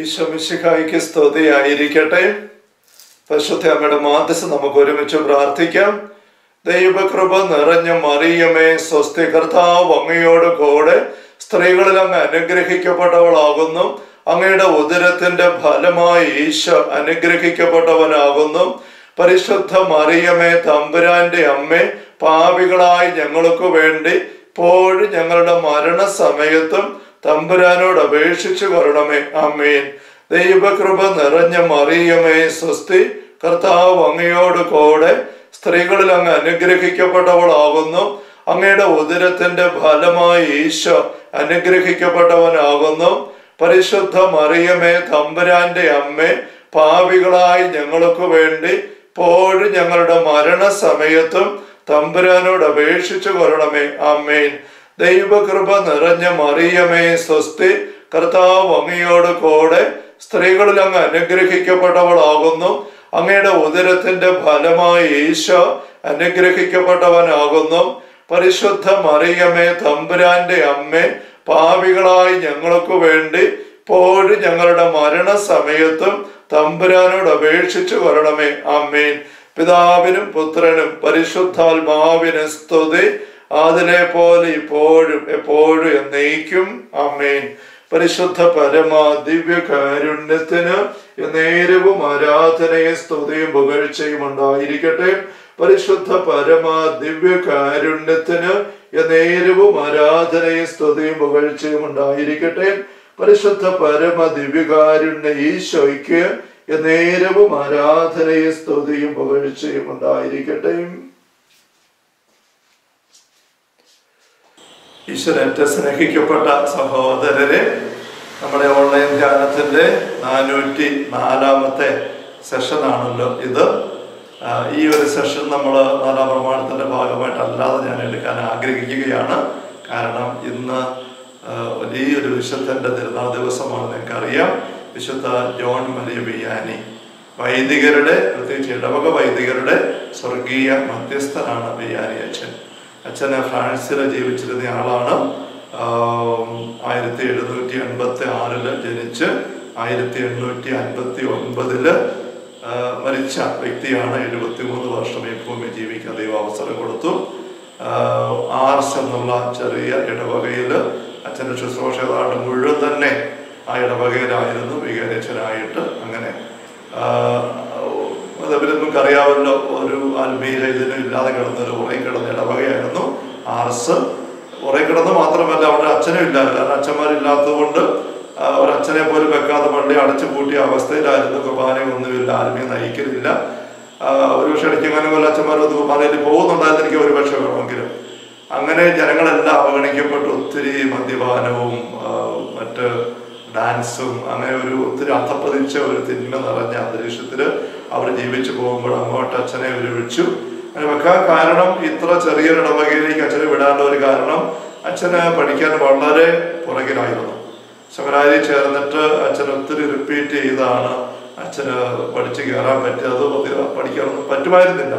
ഈശോമിശിഹായിക്ക് സ്തുതിയായിരിക്കട്ടെ പരിശുദ്ധ അമ്മയുടെ മാധ്യസ്ഥ നമുക്ക് ഒരുമിച്ച് പ്രാർത്ഥിക്കാം ദൈവകൃപ നിറഞ്ഞ മറിയമേ സ്വസ്തി കർത്താവ് അങ്ങയോട് കൂടെ സ്ത്രീകളിൽ അങ്ങ് അനുഗ്രഹിക്കപ്പെട്ടവളാകുന്നു അങ്ങയുടെ ഉദരത്തിന്റെ ഫലമായി ഈശോ അനുഗ്രഹിക്കപ്പെട്ടവനാകുന്നു പരിശുദ്ധ മറിയമേ തമ്പുരാന്റെ അമ്മേ പാപികളായി ഞങ്ങൾക്ക് വേണ്ടി ഇപ്പോഴും ഞങ്ങളുടെ മരണസമയത്തും തമ്പുരാനോട് അപേക്ഷിച്ചു കൊള്ളണമേ അമ്മേൻ ദൈവകൃപ നിറഞ്ഞ മറിയമേ സ്വസ്തി കർത്താവ് അങ്ങയോട് കൂടെ സ്ത്രീകളിൽ അങ്ങ് അനുഗ്രഹിക്കപ്പെട്ടവളാകുന്നു അങ്ങയുടെ ഉദരത്തിന്റെ ഫലമായി ഈശോ അനുഗ്രഹിക്കപ്പെട്ടവനാകുന്നു പരിശുദ്ധ മറിയമേ തമ്പുരാന്റെ അമ്മേ പാപികളായി ഞങ്ങൾക്ക് വേണ്ടി ഇപ്പോഴും ഞങ്ങളുടെ മരണസമയത്തും തമ്പുരാനോട് അപേക്ഷിച്ചു കൊള്ളണമേ അമ്മേൻ ദൈവകൃപ നിറഞ്ഞ മറിയമേ സ്വസ്തി കർത്താവ് അങ്ങയോട് കൂടെ സ്ത്രീകളിൽ അങ്ങ് അനുഗ്രഹിക്കപ്പെട്ടവളാകുന്നു അങ്ങയുടെ ഉദരത്തിന്റെ ഫലമായി ഈശോ അനുഗ്രഹിക്കപ്പെട്ടവനാകുന്നു പരിശുദ്ധ മറിയമേ തമ്പുരാന്റെ അമ്മേ പാപികളായി ഞങ്ങൾക്ക് വേണ്ടി ഇപ്പോഴും ഞങ്ങളുടെ മരണസമയത്തും തമ്പുരാനോട് അപേക്ഷിച്ചു വരണമേ അമ്മേൻ പിതാവിനും പുത്രനും പരിശുദ്ധാത്മാവിന് സ്തുതി അതിനെ പോലെ ഇപ്പോഴും എപ്പോഴും എന്നേക്കും അമ്മേൻ പരിശുദ്ധ പരമ ദിവ്യ കാരുണ്യത്തിന് നേരവും ആരാധനയും സ്തുതിയും പുകഴ്ചയും ഉണ്ടായിരിക്കട്ടെ പരിശുദ്ധ പരമ ദിവ്യ കാരുണ്യത്തിന് നേരവും ആരാധനയും സ്തുതിയും പുകഴ്ചയും ഉണ്ടായിരിക്കട്ടെ പരിശുദ്ധ പരമ ദിവ്യകാരുണ്യ ഈശോയ്ക്ക് നേരവും ആരാധനയും സ്തുതിയും പുകഴ്ചയും ഉണ്ടായിരിക്കട്ടെ ഈശ്വരറ്റ സ്നേഹിക്കപ്പെട്ട സഹോദരരെ നമ്മുടെ ഓൺലൈൻ ധ്യാനത്തിന്റെ നാനൂറ്റി നാലാമത്തെ സെഷനാണല്ലോ ഇത് ആ, ഈ ഒരു സെഷൻ നമ്മൾ നാലാം പ്രമാണത്തിന്റെ ഭാഗമായിട്ടല്ലാതെ ഞാൻ എടുക്കാൻ ആഗ്രഹിക്കുകയാണ് കാരണം ഇന്ന് ആ, വലിയൊരു വിശുദ്ധന്റെ തിരുനാൾ ദിവസമാണ് നിങ്ങൾക്കറിയാം വിശുദ്ധ ജോൺ മരിയ ബിയാനി വൈദികരുടെ പ്രത്യേകിച്ച് ഇടവക വൈദികരുടെ സ്വർഗീയ മധ്യസ്ഥനാണ് ബിയാനി അച്ഛൻ അച്ഛന് ഫ്രാൻസിൽ ജീവിച്ചിരുന്ന ആളാണ് ആയിരത്തി എഴുന്നൂറ്റി എൺപത്തി ആറില് ജനിച്ച് ആയിരത്തി എണ്ണൂറ്റി അൻപത്തി ഒൻപതില് മരിച്ച വ്യക്തിയാണ് എഴുപത്തി മൂന്ന് വർഷം ഈ ഭൂമി ജീവിക്കാൻ ദൈവം അവസരം കൊടുത്തു ആഹ് ആർസ് എന്നുള്ള ചെറിയ ഇടവകയിൽ അച്ഛൻ്റെ ശുശ്രൂഷ ഏതാണ്ട് മുഴുവൻ തന്നെ ആ ഇടവകയിലായിരുന്നു വികാരച്ചനായിട്ട് അങ്ങനെ അതേപോലെ നമുക്ക് അറിയാമല്ലോ ഒരു ആത്മീയ ഇതിനും ഇല്ലാതെ കിടന്ന ഒരു ഉറയും കിടന്ന ഇടവകയായിരുന്നു ആർസ് ഉറയും കിടന്ന് മാത്രമല്ല അവിടെ അച്ഛനും ഇല്ലായിരുന്നു കാരണം അച്ഛന്മാരില്ലാത്തത് കൊണ്ട് ആ, ഒരച്ഛനെ പോലും വെക്കാതെ പള്ളി അടച്ചു പൂട്ടിയ അവസ്ഥയിലായിരുന്നു കുർബാനയൊന്നുമില്ല ആത്മീയ നയിക്കലില്ല ആ, ഒരു പക്ഷെ ഇടയ്ക്കെങ്ങനെ പോലെ അച്ഛന്മാരൊന്ന് കുർബാനയിൽ പോകുന്നുണ്ടായിരുന്നു എനിക്ക് ഒരു പക്ഷെ വേണമെങ്കിലും അങ്ങനെ ജനങ്ങളെല്ലാം അവഗണിക്കപ്പെട്ടു ഒത്തിരി മദ്യപാനവും ആ, മറ്റ് ഡാൻസും അങ്ങനെ ഒരു ഒത്തിരി അർത്ഥപ്പതിച്ച ഒരു തിന്മ നിറഞ്ഞ അന്തരീക്ഷത്തിൽ അവർ ജീവിച്ചു പോകുമ്പോൾ അങ്ങോട്ട് അച്ഛനെ ഒരു വിളിച്ചു അങ്ങനെ വെക്കാൻ കാരണം ഇത്ര ചെറിയൊരു ഇടവകയിലേക്ക് അച്ഛനെ വിടാനുള്ള ഒരു കാരണം അച്ഛന് പഠിക്കാൻ വളരെ പുറകിലായിരുന്നു ശബരാരി ചേർന്നിട്ട് അച്ഛൻ ഒത്തിരി റിപ്പീറ്റ് ചെയ്താണ് അച്ഛന് പഠിച്ച് കയറാൻ പറ്റിയത് പതി- പഠിക്കാനൊന്നും പറ്റുമായിരുന്നില്ല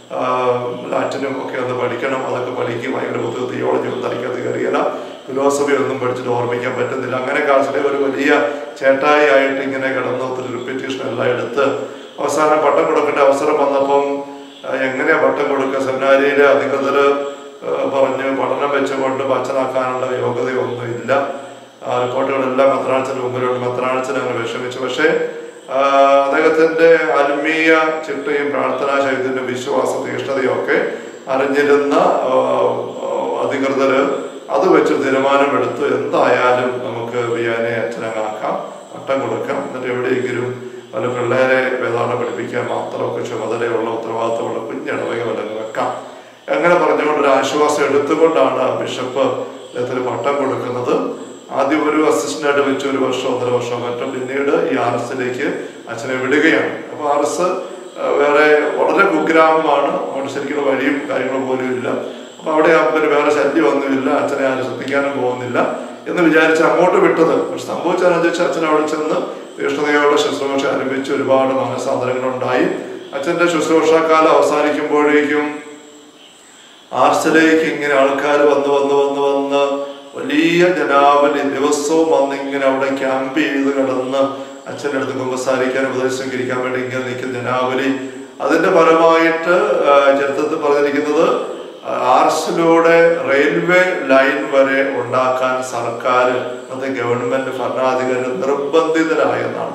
ആഹ് ലാറ്റിനും ഒക്കെ ഒന്ന് പഠിക്കണം അതൊക്കെ പഠിക്കും ഭയങ്കര ബുദ്ധിമുട്ട് തിയോളജി ഒന്നും തനിക്കത് കയറിയല്ല ഫിലോസഫി ഒന്നും പഠിച്ചിട്ട് ഓർമ്മിക്കാൻ പറ്റുന്നില്ല അങ്ങനെ കാശിലെ ഒരു വലിയ ചേട്ടായി ആയിട്ട് ഇങ്ങനെ കിടന്ന് ഒത്തിരി റിപ്പീറ്റേഷൻ എല്ലാം എടുത്ത് അവസാനം പട്ടം കൊടുക്കേണ്ട അവസരം വന്നപ്പം ആഹ് എങ്ങനെയാ പട്ടം കൊടുക്കുക സെമിനാരിയിലെ അധികൃതർ പറഞ്ഞ് പഠനം വെച്ചുകൊണ്ട് പച്ചനാക്കാനുള്ള യോഗ്യതയൊന്നും ഇല്ല ആ റിപ്പോർട്ടുകളെല്ലാം മെത്രാഴ്ചന് മുമ്പിലുണ്ട് മെത്രാഴ്ചന് അങ്ങനെ വിഷമിച്ചു പക്ഷേ ആ, അദ്ദേഹത്തിന്റെ ആത്മീയ ചിട്ടയും പ്രാർത്ഥനാ ശൈത്യത്തിന്റെ വിശ്വാസ തീഷ്ണതയും ഒക്കെ അറിഞ്ഞിരുന്ന ആ, ആ, അധികൃതര് അത് വെച്ച് തീരുമാനമെടുത്തു എന്തായാലും നമുക്ക് വിയാനെ അച്ഛനങ്ങാക്കാം പട്ടം കൊടുക്കാം എന്നിട്ട് എവിടെയെങ്കിലും പല പിള്ളേരെ വേദാന്തം പഠിപ്പിക്കാൻ മാത്രമൊക്കെ ചുമതലയുള്ള ഉത്തരവാദിത്തമുള്ള കുഞ്ഞിടവക വല്ലതും വെക്കാം അങ്ങനെ പറഞ്ഞുകൊണ്ട് ഒരു ആശ്വാസം എടുത്തുകൊണ്ടാണ് ബിഷപ്പ് അദ്ദേഹത്തിന് പട്ടം കൊടുക്കുന്നത് ആദ്യം ഒരു അസിസ്റ്റന്റായിട്ട് വെച്ച് ഒരു വർഷം ഒന്നര വർഷം മറ്റും പിന്നീട് ഈ ആർ എസിലേക്ക് അച്ഛനെ വിടുകയാണ് അപ്പൊ ആർ എസ് വേറെ വളരെ കുഗ്രാമമാണ് അവിടെ ശരിക്കും വഴിയും കാര്യങ്ങളും പോലും ഇല്ല അപ്പൊ അവിടെ ആകുമ്പോൾ വേറെ ശല്യമൊന്നുമില്ല അച്ഛനെ ആരും ശ്രദ്ധിക്കാനും പോകുന്നില്ല എന്ന് വിചാരിച്ച് അങ്ങോട്ട് വിട്ടത് പക്ഷെ സംഭവിച്ചതെന്ന് വെച്ചാൽ അച്ഛൻ അവിടെ ചെന്ന് തീഷ്ണതയോടെ ശുശ്രൂഷ ആരംഭിച്ച് ഒരുപാട് മാനസാന്തരങ്ങൾ ഉണ്ടായി അച്ഛന്റെ ശുശ്രൂഷാകാലം അവസാനിക്കുമ്പോഴേക്കും ആർട്സിലേക്ക് ഇങ്ങനെ ആൾക്കാർ വന്ന് വന്ന് വന്ന് വന്ന് വലിയ ജനാവലി ദിവസവും വന്ന് ഇങ്ങനെ അവിടെ ക്യാമ്പ് ചെയ്ത് കിടന്ന് അച്ഛൻ്റെ അടുത്ത് കുമ്പസാരിക്കാൻ ഉപദേശം സ്വീകരിക്കാൻ വേണ്ടി ഇങ്ങനെ നിൽക്കുന്ന ജനാവലി അതിന്റെ ഫലമായിട്ട് ആ, ചരിത്രത്തിൽ പറഞ്ഞിരിക്കുന്നത് ആ, ആർസിലൂടെ റെയിൽവേ ലൈൻ വരെ ഉണ്ടാക്കാൻ സർക്കാർ അന്നത്തെ ഗവൺമെന്റ് ഭരണാധികാരികൾ നിർബന്ധിതരായെന്നാണ്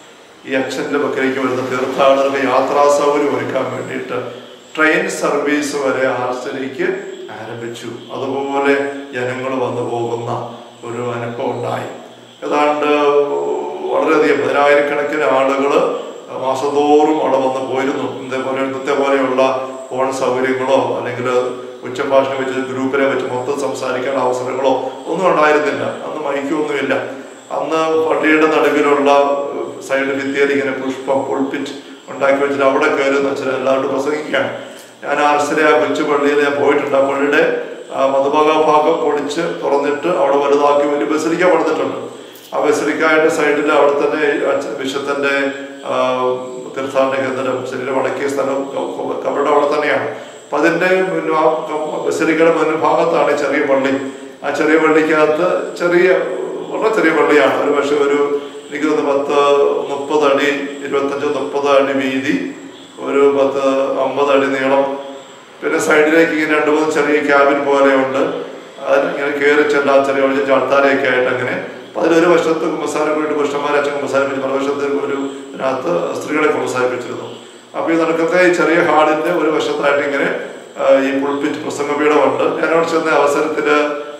ഈ അച്ഛൻ്റെ പക്കലേക്ക് വരുന്ന തീർത്ഥാടകർക്ക് യാത്രാ സൗകര്യം ഒരുക്കാൻ വേണ്ടിയിട്ട് ട്രെയിൻ സർവീസ് വരെ ആർസിലേക്ക് ആരംഭിച്ചു അതുപോലെ ജനങ്ങൾ വന്നു പോകുന്ന ഒരു അനുഭവം ഉണ്ടായി ഏതാണ്ട് വളരെയധികം പതിനായിരക്കണക്കിന് ആളുകൾ മാസത്തോറും അവിടെ വന്ന് പോയിരുന്നു ഇതേപോലെ ഇന്നത്തെ പോലെയുള്ള ഫോൺ സൗകര്യങ്ങളോ അല്ലെങ്കിൽ ഉച്ചഭാഷണം വെച്ച് ഗ്രൂപ്പിനെ വെച്ച് മൊത്തം സംസാരിക്കാൻ അവസരങ്ങളോ ഒന്നും ഉണ്ടായിരുന്നില്ല അന്ന് മൈക്കൊന്നുമില്ല അന്ന് പള്ളിയുടെ നടുവിലുള്ള സൈഡ് ഭിത്തിയിൽ ഇങ്ങനെ പുഷ്പം പുൾപ്പിറ്റ് ഉണ്ടാക്കി വെച്ചിട്ട് അവിടെ കയറുന്ന അച്ഛൻ എല്ലാവരും പ്രസംഗിക്കുകയാണ് ഞാൻ ആർസിലെ ആ കൊച്ചു പള്ളിയിൽ ഞാൻ പോയിട്ടുണ്ട് ആ പള്ളിയുടെ ആ മധുഭാഗ ഭാഗം പൊളിച്ച് തുറന്നിട്ട് അവിടെ വലുതാക്കി വലിയ ബസലിക്ക പണിതിട്ടുണ്ട് ആ ബസലിക്കായുടെ സൈഡിൽ അവിടെ തന്നെ അച്ഛൻ ബിഷത്തിന്റെ ആ, തീർത്ഥാടന കേന്ദ്രം ശരീരം അടക്കിയ സ്ഥലം കബറുടെ അവിടെ തന്നെയാണ് അപ്പൊ അതിന്റെ മുൻ- ആ ക- ബസലിക്കയുടെ മുൻഭാഗത്താണ് ഈ ചെറിയ പള്ളി ആ ചെറിയ പള്ളിക്കകത്ത് ചെറിയ വളരെ ചെറിയ പള്ളിയാണ് ഒരു പക്ഷെ ഒരു എനിക്ക് തോന്നുന്നു പത്ത് മുപ്പത് അടി ഇരുപത്തഞ്ച് മുപ്പത് അടി വീതി ഒരു പത്ത് അമ്പത് അടി നീളം പിന്നെ സൈഡിലേക്ക് ഇങ്ങനെ രണ്ട് മൂന്ന് ചെറിയ ക്യാബിൻ പോലെയുണ്ട് അതിനിങ്ങനെ കയറി ചെല്ലാൻ ചെറിയ ഒഴിച്ച് ചാൾത്താരയൊക്കെ ആയിട്ട് അങ്ങനെ അപ്പൊ അതിലൊരു വശത്ത് കുമ്പസാരം കൂടി പുരുഷന്മാരെ അച്ഛൻ കുമ്പസാരിപ്പിച്ചു മറുവശത്ത് ഒരു ഇതിനകത്ത് സ്ത്രീകളെ കുമ്പസാരിപ്പിച്ചിരുന്നു അപ്പൊ ഈ നടക്കത്തെ ഈ ചെറിയ ഹാളിന്റെ ഒരു വശത്തായിട്ട് ഇങ്ങനെ ആ, ഈ പുൾപ്പിറ്റ് പ്രസംഗപീഠമുണ്ട് ഞാനവിടെ ചെന്ന അവസരത്തില്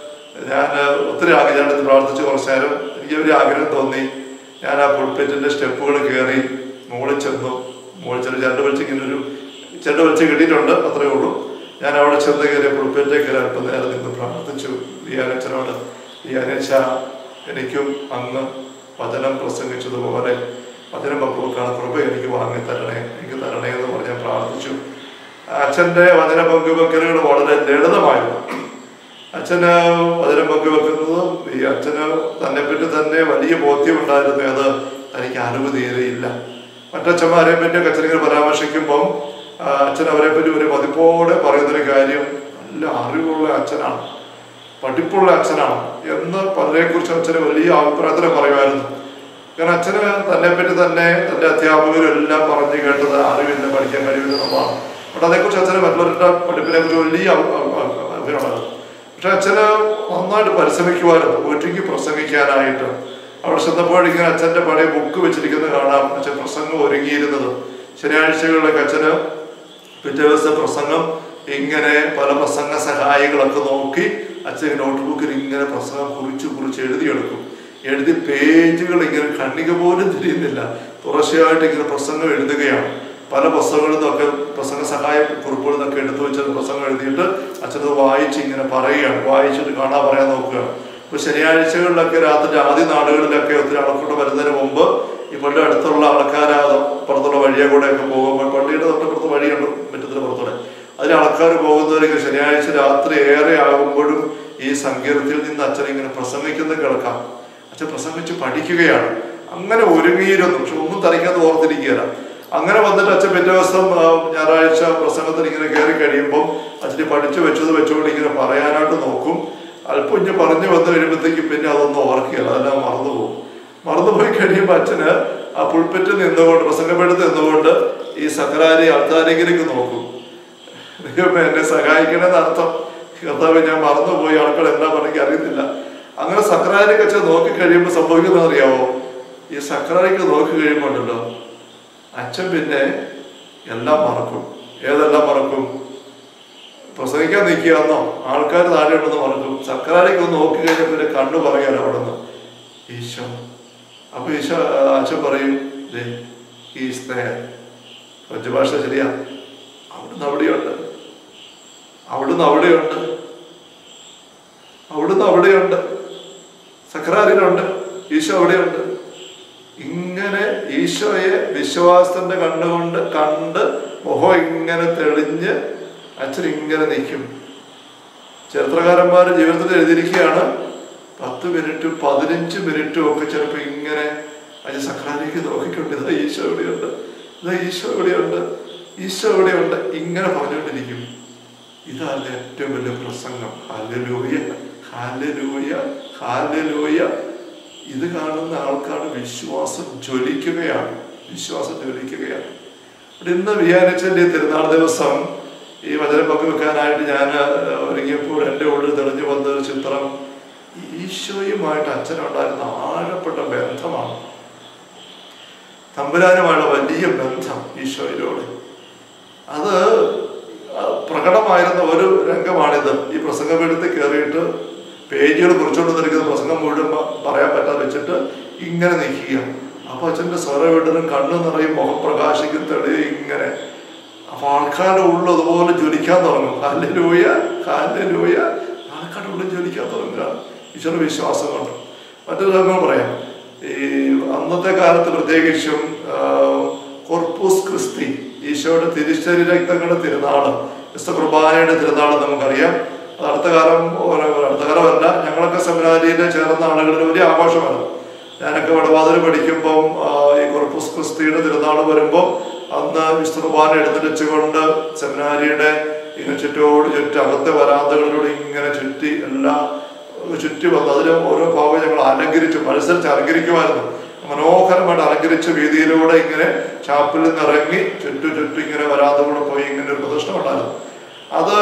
ഞാൻ ഒത്തിരി ആഗ്രഹം ഞാനിത് പ്രാർത്ഥിച്ച് കുറച്ച് നേരം എനിക്ക് ഒരു ആഗ്രഹം തോന്നി ഞാൻ ആ പുൾപ്പിറ്റിന്റെ സ്റ്റെപ്പുകൾ കയറി മുകളിൽ ചെന്നു മുകളിൽ ചെന്ന് രണ്ട് വലിച്ച് ഇങ്ങനെ ഒരു ചെണ്ട് വലിച്ച് കിട്ടിയിട്ടുണ്ട് അത്രേ ഉള്ളൂ ഞാൻ അവിടെ ചെന്ന് കയറി പുൾപ്പിറ്റിൽ കയറി അല്പം നേരം നിന്ന് പ്രാർത്ഥിച്ചു ലിയാനച്ചനോട് ലിയാനച്ച എനിക്കും അങ്ങ് വചനം പ്രസംഗിച്ചതുപോലെ വചനം പക്വക്കാണ് കൃപ എനിക്ക് വാങ്ങി തരണേ എനിക്ക് തരണേ എന്ന് പറഞ്ഞ് ഞാൻ പ്രാർത്ഥിച്ചു അച്ഛന്റെ വചന പങ്കുവെക്കലുകൾ വളരെ ലളിതമായിരുന്നു അച്ഛന് വചനം പങ്കുവെക്കുന്നത് ഈ അച്ഛന് തന്നെ പറ്റി തന്നെ വലിയ ബോധ്യമുണ്ടായിരുന്നു അത് തനിക്ക് അറിവ് തീരെയില്ല മറ്റച്ഛന്മാരെ പറ്റി അച്ഛനിങ്ങനെ പരാമർശിക്കുമ്പം ആ, അച്ഛൻ അവരെ പറ്റി ഒരു മതിപ്പോടെ പറയുന്നൊരു കാര്യം നല്ല അറിവുള്ള അച്ഛനാണ് പഠിപ്പുള്ള അച്ഛനാണ് എന്ന് പലരെ കുറിച്ച് അച്ഛന് വലിയ അഭിപ്രായത്തിന് പറയുമായിരുന്നു കാരണം അച്ഛന് തന്നെ പറ്റി തന്നെ തന്റെ അധ്യാപകരും എല്ലാം പറഞ്ഞു കേട്ടത് അറിവില്ല പഠിക്കാൻ കഴിവില്ല എന്നുള്ളതാണ് പക്ഷെ അതേക്കുറിച്ച് അച്ഛന് മറ്റുള്ളവരുടെ പഠിപ്പിനെ കുറിച്ച് വലിയ അഭിപ്രായമാണ് പക്ഷെ അച്ഛന് നന്നായിട്ട് പരിശ്രമിക്കുമായിരുന്നു ഒറ്റയ്ക്ക് പ്രസംഗിക്കാനായിട്ട് അവിടെ ചെന്നപ്പോഴിങ്ങനെ അച്ഛന്റെ പഴയ ബുക്ക് വെച്ചിരിക്കുന്നത് കാണാം അച്ഛൻ പ്രസംഗം ഒരുങ്ങിയിരുന്നത് ശനിയാഴ്ചകളിലൊക്കെ അച്ഛന് പിറ്റേ ദിവസത്തെ പ്രസംഗം ഇങ്ങനെ പല പ്രസംഗ സഹായികളൊക്കെ നോക്കി അച്ഛൻ നോട്ട് ബുക്കിൽ ഇങ്ങനെ പ്രസംഗം കുറിച്ച് കുറിച്ച് എഴുതിയെടുക്കും എഴുതി പേജുകൾ ഇങ്ങനെ കണ്ണിക പോലും തിരിയുന്നില്ല തുടർച്ചയായിട്ട് ഇങ്ങനെ പ്രസംഗം എഴുതുകയാണ് പല പുസ്തകങ്ങളിൽ നിന്നൊക്കെ പ്രസംഗ സഹായ കുറിപ്പുകളിൽ നിന്നൊക്കെ എടുത്തു വെച്ച പ്രസംഗം എഴുതിയിട്ട് അച്ഛനത് വായിച്ച് ഇങ്ങനെ പറയുകയാണ് വായിച്ചിട്ട് കാണാൻ പറയാൻ നോക്കുകയാണ് ഇപ്പൊ ശനിയാഴ്ചകളിലൊക്കെ രാത്രി ആദ്യ നാടുകളിലൊക്കെ ഒത്തിരി ആൾക്കൂട്ടം വരുന്നതിന് മുമ്പ് ഈ പള്ളി അടുത്തുള്ള ആൾക്കാർ പുറത്തുള്ള വഴിയെ കൂടെ ഒക്കെ പോകുമ്പോൾ പള്ളിയുടെ തൊട്ടപ്പുറത്ത് വഴിയുണ്ട് മുറ്റത്തിന് പുറത്തൂടെ അതിൽ ആൾക്കാർ പോകുന്നവരൊക്കെ ശനിയാഴ്ച രാത്രി ഏറെ ആകുമ്പോഴും ഈ സങ്കീർത്തിയിൽ നിന്ന് അച്ഛൻ ഇങ്ങനെ പ്രസംഗിക്കുന്നത് കേൾക്കാം അച്ഛൻ പ്രസംഗിച്ച് പഠിക്കുകയാണ് അങ്ങനെ ഒരുങ്ങിയിരുന്നു പക്ഷെ ഒന്നും തനിക്കത് ഓർത്തിരിക്കുകയില്ല അങ്ങനെ വന്നിട്ട് അച്ഛൻ പിറ്റേ ദിവസം ആ, ഞായറാഴ്ച പ്രസംഗത്തിന് ഇങ്ങനെ കയറി കഴിയുമ്പോൾ അച്ഛന് പഠിച്ചു വെച്ചത് വെച്ചുകൊണ്ട് ഇങ്ങനെ പറയാനായിട്ട് നോക്കും അല്പം ഇഞ്ഞ് പറഞ്ഞു വന്നു കഴിയുമ്പോഴത്തേക്ക് പിന്നെ അതൊന്നും ഓർക്കുകയില്ല അതെല്ലാം മറന്നുപോകും മറന്നുപോയി കഴിയുമ്പോൾ അച്ഛന് ആ പുൾപ്പെറ്റ് നിന്നുകൊണ്ട് പ്രസംഗപ്പെടുത്ത് നിന്നുകൊണ്ട് ഈ സക്കരാരി അൾത്താരെങ്കിലേക്ക് നോക്കും ദൈവമേ എന്നെ സഹായിക്കണമെന്ന് അർത്ഥം കർത്താവ് ഞാൻ മറന്നുപോയി ആൾക്കാർ എന്താ പറഞ്ഞെങ്കിൽ അറിയത്തില്ല അങ്ങനെ സക്രാരിക്ക് അച്ഛൻ നോക്കി കഴിയുമ്പോൾ സംഭവിക്കുന്നത് അറിയാവോ ഈ സക്രാരിക്ക് നോക്കി കഴിയുമ്പോൾ ഉണ്ടല്ലോ അച്ഛൻ പിന്നെ എല്ലാം മറക്കും ഏതെല്ലാം മറക്കും പ്രസംഗിക്കാൻ നിൽക്കുകയെന്നോ ആൾക്കാർ താഴെ ഉണ്ടെന്ന് മറക്കും സക്രാരിക്ക് ഒന്ന് നോക്കി കഴിഞ്ഞാൽ പിന്നെ കണ്ണു പറയാൻ അവിടെ നിന്ന് ഈശോ അപ്പൊ ഈശോ ആ, അച്ഛൻ പറയും ഈസ് കൊച്ചു ഭാഷ ശരിയാ അവിടുന്ന് അവിടെയുണ്ട് അവിടുന്ന് അവിടെയുണ്ട് അവിടുന്ന് അവിടെയുണ്ട് സക്രാരിലുണ്ട് ഈശോ അവിടെയുണ്ട് ഇങ്ങനെ ഈശോയെ വിശ്വാസത്തിന്റെ കണ്ണുകൊണ്ട് കണ്ട് മുഖം ഇങ്ങനെ തെളിഞ്ഞ് അച്ഛൻ ഇങ്ങനെ നിൽക്കും ചരിത്രകാരന്മാർ ജീവിതത്തിൽ എഴുതിയിരിക്കുകയാണ് പത്ത് മിനിറ്റും പതിനഞ്ച് മിനിറ്റും ഒക്കെ ചിലപ്പോൾ ഇങ്ങനെ അച്ഛൻ സക്രാരിക്ക് നോക്കിക്കൊണ്ട് ഇതാ ഈശോ എവിടെയുണ്ട് ഇതാ ഈശോ എവിടെയുണ്ട് ഈശോ എവിടെയുണ്ട് ഇങ്ങനെ പറഞ്ഞുകൊണ്ടിരിക്കും ഇതാണ് ഏറ്റവും വലിയ പ്രസംഗം ഹല്ലേലൂയ ഹാലലൂയ ഹാലലൂയ ഇത് കാണുന്ന ആൾക്കാണ് വിശ്വാസം ജ്വലിക്കുകയാണ് വിശ്വാസം ജ്വലിക്കുകയാണ് ഇവിടെ ഇന്ന് വിചാരിച്ചതിൻ്റെ തിരുനാൾ ദിവസം ഈ വചനം പങ്കുവെക്കാനായിട്ട് ഞാൻ ഒരുങ്ങിയപ്പോൾ എൻ്റെ ഉള്ളിൽ തെളിഞ്ഞു വന്ന ഒരു ചിത്രം ഈ ഈശോയുമായിട്ട് അച്ഛനുണ്ടായിരുന്ന ആഴപ്പെട്ട ബന്ധമാണ് തമ്പുരാനുമായുള്ള വലിയ ബന്ധം ഈശോയിലൂടെ അത് പ്രകടമായിരുന്ന ഒരു രംഗമാണിത് ഈ പ്രസംഗപീഠത്തിൽ കയറിയിട്ട് പേജുകൾ കുറിച്ചുകൊണ്ട് നിൽക്കുന്ന പ്രസംഗം മുഴുവൻ പ- പറയാൻ പറ്റാതെ വെച്ചിട്ട് ഇങ്ങനെ നിൽക്കുക അപ്പൊ അച്ഛൻ്റെ സ്വരവിടലും കണ്ണു നിറയും മുഖം പ്രകാശിക്കും തെളിയും ഇങ്ങനെ അപ്പൊ ആൾക്കാരുടെ ഉള്ളിൽ അതുപോലെ ജ്വലിക്കാൻ തുടങ്ങും കാലിലൂയ കാലിലൂയ ആൾക്കാരുടെ ഉള്ളിൽ ജ്വലിക്കാൻ തുടങ്ങുകയാണ് ഈശ്വര വിശ്വാസം കൊണ്ട് മറ്റൊരു രംഗം പറയാം ഈ അന്നത്തെ കാലത്ത് പ്രത്യേകിച്ചും ആ, കോർപ്പൂസ് ക്രിസ്തി ഈശോയുടെ തിരുശരീര രക്തങ്ങളുടെ തിരുനാള് ക്രിസ്തു കുർബാനയുടെ തിരുനാള് നമുക്കറിയാം അത് അടുത്ത കാലം ഒരു- ഒരു അടുത്ത കാലമല്ല ഞങ്ങളൊക്കെ സെമിനാരിയിൽ ചേർന്ന ആളുകളുടെ വലിയ ആഘോഷമാണ് ഞാനൊക്കെ വടവാതിൽ പഠിക്കുമ്പം ആ, ഈ കോർപ്പൂസ് ക്രിസ്തിയുടെ തിരുനാൾ വരുമ്പോൾ അന്ന് വിശുദ്ധ കുർബാന എഴുന്നള്ളിച്ചുകൊണ്ട് സെമിനാരിയുടെ ഇങ്ങനെ ചുറ്റോട് ചുറ്റും അകത്തെ വരാന്തകളിലൂടെ ഇങ്ങനെ ചുറ്റി എല്ലാ ചുറ്റി വന്ന് അതിന് ഓരോ ഭാഗം ഞങ്ങൾ അലങ്കരിച്ചു മത്സരിച്ച് അലങ്കരിക്കുമായിരുന്നു മനോഹരമായിട്ട് അലങ്കരിച്ച വീതിയിലൂടെ ഇങ്ങനെ ചാപ്പിൽ നിന്ന് ഇറങ്ങി ചുറ്റു ചുറ്റും ഇങ്ങനെ വരാന്തകൂടെ പോയി ഇങ്ങനെ ഒരു പ്രദർശനം ഉണ്ടായിരുന്നു അത്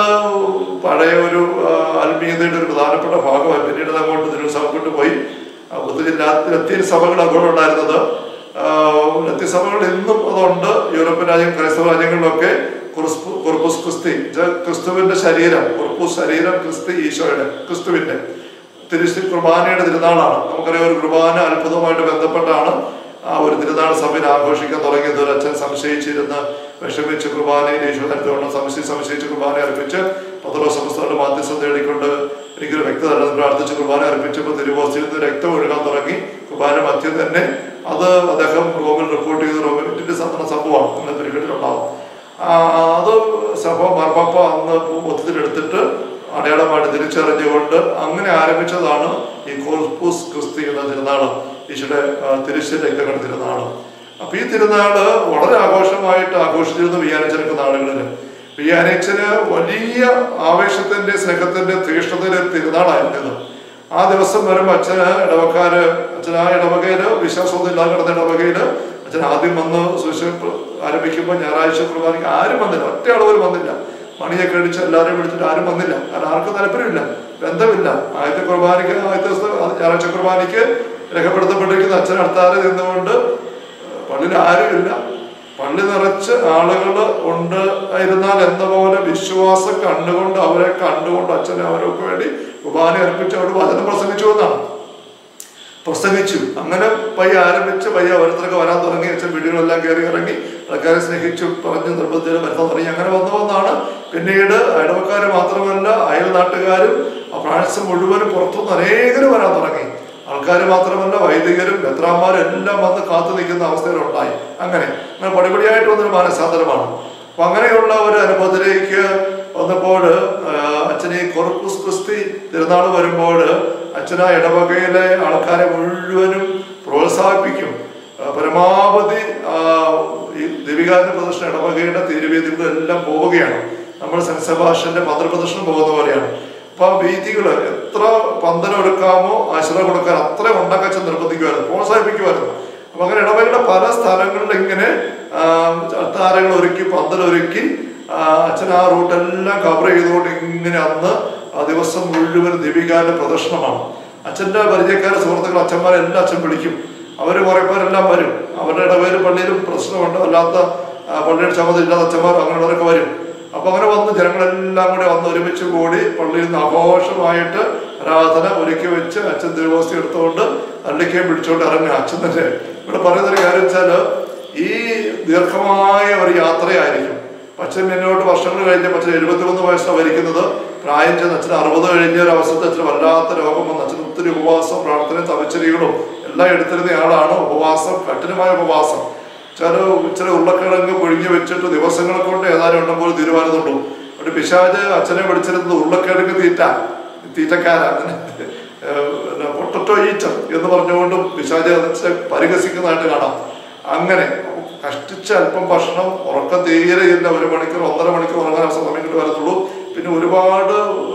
പഴയ ഒരു ആ, ആത്മീയതയുടെ ഒരു പ്രധാനപ്പെട്ട ഭാഗമായി പിന്നീട് അത് അങ്ങോട്ട് തിരുവനന്തപുരത്ത് പോയി ആ, ഒത്തിരി ലാ- ലത്തീൻ സഭകൾ അങ്ങോട്ട് ഉണ്ടായിരുന്നത് ആ, ലത്തീൻ സഭകൾ ഇന്നും അതുണ്ട് യൂറോപ്യൻ രാജ്യം ക്രൈസ്തവ രാജ്യങ്ങളിലൊക്കെ കുർസ്പു- കുർപ്പുസ് ക്രിസ്തി ഇത് ക്രിസ്തുവിന്റെ ശരീരം കുർപ്പുസ് ശരീരം ക്രിസ്തി ഈശോയുടെ ക്രിസ്തുവിന്റെ തിരുശ്രീ കുർബാനയുടെ തിരുനാളാണ് നമുക്കറിയാം ഒരു കുർബാന അത്ഭുതമായിട്ട് ബന്ധപ്പെട്ടാണ് ആ ഒരു തിരുനാൾ സഭയിൽ ആഘോഷിക്കാൻ തുടങ്ങിയത് ഒരു അച്ഛൻ സംശയിച്ചിരുന്ന് വിഷമിച്ച് കുർബാനയിൽ ഈശ്വരത്തോളം സംശയി സംശയിച്ച് കുർബാന അർപ്പിച്ച് പത്രോ സംസ്ഥാന മാധ്യസ്ഥം തേടിക്കൊണ്ട് എനിക്കൊരു വ്യക്തി തരണം പ്രാർത്ഥിച്ച് കുർബാന അർപ്പിച്ചപ്പോൾ തിരുവോസ്തിയിൽ നിന്ന് രക്തം ഒഴുകാൻ തുടങ്ങി കുർബാന മധ്യം തന്നെ അത് അദ്ദേഹം റോമിൽ റിപ്പോർട്ട് ചെയ്ത് റോമിന്റെ സാധാരണ സംഭവമാണ് അങ്ങനെ പരിഗണിച്ചിട്ടുണ്ടാവും ആ, അത് സഭ മാർപ്പാപ്പ അന്ന് ഒത്തിരിയെടുത്തിട്ട് അടയാളമായിട്ട് തിരിച്ചറിഞ്ഞുകൊണ്ട് അങ്ങനെ ആരംഭിച്ചതാണ് ഈ കോർപ്പൂസ് ക്രിസ്തി എന്ന തിരുനാള് ഈശോയുടെ തിരുശ്ശേരി രക്തങ്ങളുടെ തിരുനാള് അപ്പൊ ഈ തിരുനാള് വളരെ ആഘോഷമായിട്ട് ആഘോഷിച്ചിരുന്നു വിയാനിച്ചെടുക്കുന്ന നാളുകളിൽ വിയാനിച്ചന് വലിയ ആവേശത്തിന്റെ സ്നേഹത്തിന്റെ തീഷ്ണതയുടെ തിരുനാളായിരുന്നു ഇത് ആ ദിവസം വരുമ്പോൾ അച്ഛന് ഇടവക്കാര് അച്ഛൻ ആ ഇടവകയില് വിശ്വാസമൊന്നും ഇല്ലാതെ കിടന്ന ഇടവകയില് അച്ഛൻ ആദ്യം വന്ന് സുവിശേഷം ആരംഭിക്കുമ്പോൾ ഞായറാഴ്ച കുർബാനയ്ക്ക് ആരും വന്നില്ല ഒറ്റ ആളുപോലും വന്നില്ല മണിയൊക്കെ അടിച്ച് എല്ലാവരെയും വിളിച്ചിട്ട് ആരും വന്നില്ല കാരണം ആർക്കും താല്പര്യമില്ല ബന്ധമില്ല ആദ്യത്തെ കുർബാനയ്ക്ക് ആദ്യത്തെ ദിവസം അത് ഞായറാഴ്ച കുർബാനയ്ക്ക് രേഖപ്പെടുത്തപ്പെട്ടിരിക്കുന്ന അച്ഛൻ അടുത്താറ് നിന്നുകൊണ്ട് പള്ളിയിൽ ആരുമില്ല പള്ളി നിറച്ച് ആളുകൾ ഉണ്ട് ഇരുന്നാൽ എന്ന പോലെ വിശ്വാസം കണ്ടുകൊണ്ട് അവരെ കണ്ടുകൊണ്ട് അച്ഛനെ അവരൊക്കെ വേണ്ടി കുർബാന അർപ്പിച്ച് അവിടെ വചനം പ്രസംഗിച്ചു എന്നാണ് പ്രസംഗിച്ചു അങ്ങനെ പയ്യ ആരംഭിച്ച് പയ്യ ഓരോരുത്തർക്ക് വരാൻ തുടങ്ങി അച്ഛൻ വീടുകളെല്ലാം കയറി ഇറങ്ങി ആൾക്കാരെ സ്നേഹിച്ചു പറഞ്ഞ് നിർബന്ധിച്ച് വരുത്താൻ തുടങ്ങി അങ്ങനെ വന്നു വന്നാണ് പിന്നീട് ഇടവക്കാർ മാത്രമല്ല അയൽ നാട്ടുകാരും ആ ഫ്രാൻസ് മുഴുവനും പുറത്തുനിന്ന് അനേകരും വരാൻ തുടങ്ങി ആൾക്കാർ മാത്രമല്ല വൈദികരും ബെത്രാന്മാരും എല്ലാം വന്ന് കാത്തു നിൽക്കുന്ന അവസ്ഥയിലുണ്ടായി അങ്ങനെ അങ്ങനെ പടിപടിയായിട്ട് വന്നൊരു മാനസാന്തരമാണ് അപ്പൊ അങ്ങനെയുള്ള ഒരു അനുഭവത്തിലേക്ക് വന്നപ്പോൾ അച്ഛനെ ഈ കോർപ്പുസ് ക്രിസ്തി തിരുനാൾ വരുമ്പോൾ അച്ഛന ഇടവകയിലെ ആൾക്കാരെ മുഴുവനും പ്രോത്സാഹിപ്പിക്കും ആ, പരമാവധി ആ, ഈ ദീപികാന്റെ പ്രദർശനം ഇടവകയുടെ തിരുവേദികളെല്ലാം പോവുകയാണ് നമ്മൾ സെന്റ് സെബാസ്റ്റ്യന്റെ പന്ത്രപ്രദർശനം പോകുന്ന പോലെയാണ് അപ്പൊ ആ വീതികള് എത്ര പന്തൽ എടുക്കാമോ ആശ്രയം കൊടുക്കാൻ അത്ര ഉണ്ടാക്കച്ച നിർബന്ധിക്കുമായിരുന്നു പ്രോത്സാഹിപ്പിക്കുമായിരുന്നു അപ്പൊ അങ്ങനെ ഇടവകയുടെ പല സ്ഥലങ്ങളിൽ ഇങ്ങനെ താരങ്ങൾ ഒരുക്കി പന്തൽ ഒരുക്കി ആ, അച്ഛൻ ആ റൂട്ടെല്ലാം കവർ ചെയ്തുകൊണ്ട് ഇങ്ങനെ അന്ന് ആ ദിവസം മുഴുവൻ ദീപികാന്റെ പ്രദർശനമാണ് അച്ഛന്റെ പരിചയക്കാരെ സുഹൃത്തുക്കൾ അച്ഛന്മാരെല്ലാം അച്ഛൻ വിളിക്കും അവര് കുറെ പേരെല്ലാം വരും അവരുടെ ഇടവേര് പള്ളിയിലും പ്രശ്നമുണ്ട് അല്ലാത്ത ആ, പള്ളിയുടെ ചുമതല ഇല്ലാത്ത അച്ഛന്മാർ അങ്ങനെയുള്ളവരൊക്കെ വരും അപ്പൊ അങ്ങനെ വന്ന് ജനങ്ങളെല്ലാം കൂടി വന്ന് ഒരുമിച്ച് കൂടി പള്ളിയിൽ നിന്ന് ആഘോഷമായിട്ട് ആരാധന ഒരുക്കി വെച്ച് അച്ഛൻ തിരുവോസ്തി എടുത്തുകൊണ്ട് അള്ളിക്കയും പിടിച്ചുകൊണ്ട് ഇറങ്ങുക അച്ഛൻ തന്നെ ഇവിടെ പറയുന്ന ഒരു കാര്യം വെച്ചാല് ഈ ദീർഘമായ ഒരു യാത്രയായിരിക്കും അച്ഛൻ മുന്നോട്ട് വർഷങ്ങൾ കഴിഞ്ഞ അച്ഛൻ എഴുപത്തിമൂന്ന് വയസ്സാണ് ഭരിക്കുന്നത് പ്രായം ചെന്ന് അച്ഛൻ അറുപത് കഴിഞ്ഞ ഒരു അവസരത്തിൽ അച്ഛൻ വല്ലാത്ത രോഗം വന്നു അച്ഛൻ ഒത്തിരി ഉപവാസം പ്രാർത്ഥനയും തപച്ചരികളും എല്ലാം എടുത്തിരുന്ന ആളാണ് ഉപവാസം കഠിനമായ ഉപവാസം ചില ചില ഉരുളക്കിഴങ്ങ് പൊഴിഞ്ഞു വെച്ചിട്ട് ദിവസങ്ങളെ കൊണ്ട് ഏതാനും ഉണ്ടെങ്കിൽ തീരുമാനമുണ്ടു ഒരു പിശാജ് അച്ഛനെ വിളിച്ചിരുന്നത് ഉരുളക്കിഴങ്ങ് തീറ്റ തീറ്റക്കാരാ പൊട്ടറ്റോ ഈറ്റർ എന്ന് പറഞ്ഞുകൊണ്ട് പിശാജ് അച്ഛനെ പരിഹസിക്കുന്നതായിട്ട് കാണാം അങ്ങനെ കഷ്ടിച്ച് അല്പം ഭക്ഷണം ഉറക്കം തീരെ ഇല്ല ഒരു മണിക്കൂർ ഒന്നര മണിക്കൂർ ഉറങ്ങാൻ സമയം കിട്ടി വരത്തുള്ളൂ പിന്നെ ഒരുപാട്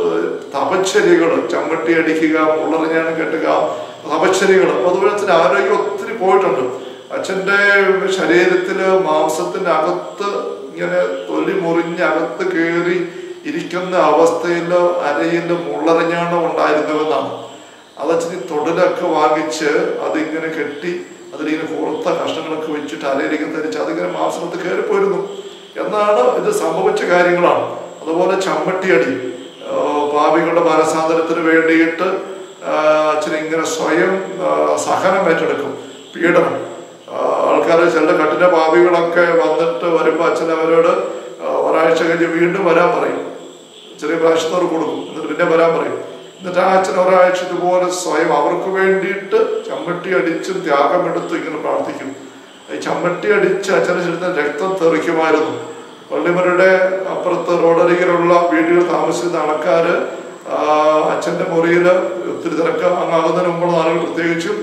തപച്ചരികൾ ചമ്മട്ടി അടിക്കുക മുള്ളറിഞ്ഞാണ് കെട്ടുക തപച്ചരികൾ അപ്പൊ അതുപോലെ അച്ഛൻ്റെ ആരോഗ്യം ഒത്തിരി പോയിട്ടുണ്ട് അച്ഛൻ്റെ ശരീരത്തില് മാംസത്തിന്റെ അകത്ത് ഇങ്ങനെ തൊലി മുറിഞ്ഞ് അകത്ത് കയറി ഇരിക്കുന്ന അവസ്ഥയിൽ അരയിൽ മുള്ളറിഞ്ഞാണ് ഉണ്ടായിരുന്നുവെന്നാണ് അതച്ഛന് തൊടലൊക്കെ വാങ്ങിച്ച് അതിങ്ങനെ കെട്ടി അതിലിങ്ങനെ കൂർത്ത കഷ്ണങ്ങളൊക്കെ വെച്ചിട്ട് അരയിലേക്ക് ധരിച്ച് അതിങ്ങനെ മാംസത്ത് കയറിപ്പോയിരുന്നു എന്നാണ് ഇത് സംഭവിച്ച കാര്യങ്ങളാണ് അതുപോലെ ചമ്മട്ടിയടി ആ, പാപികളുടെ മനസാന്തരത്തിന് വേണ്ടിയിട്ട് അച്ഛൻ ഇങ്ങനെ സ്വയം ആ, സഹനം ഏറ്റെടുക്കും പീഡനം ആൾക്കാർ ചില കഠിന പാപികളൊക്കെ വന്നിട്ട് വരുമ്പോൾ അച്ഛൻ അവരോട് ആ, ഒരാഴ്ച കഴിഞ്ഞ് വീണ്ടും വരാൻ പറയും ചെറിയ പ്രാവശ്യത്തോട് കൊടുക്കും എന്നിട്ട് പിന്നെ വരാൻ പറയും എന്നിട്ട് ആ അച്ഛൻ ഒരാഴ്ച ഇതുപോലെ സ്വയം അവർക്ക് വേണ്ടിയിട്ട് ചമ്മട്ടി അടിച്ചും ത്യാഗമെടുത്തും ഇങ്ങനെ പ്രാർത്ഥിക്കും ഈ ചമ്മട്ടി അടിച്ച് അച്ഛനെ ശരീരത്തിൽ രക്തം തെറിക്കുമായിരുന്നു പള്ളിമരുടെ അപ്പുറത്ത് റോഡരികിലുള്ള വീടുകൾ താമസിക്കുന്ന ആൾക്കാര് ആ, അച്ഛന്റെ മുറിയിൽ ഒത്തിരി തിരക്ക് അങ്ങാകുന്നതിന് മുമ്പുള്ള ആളുകൾ പ്രത്യേകിച്ചും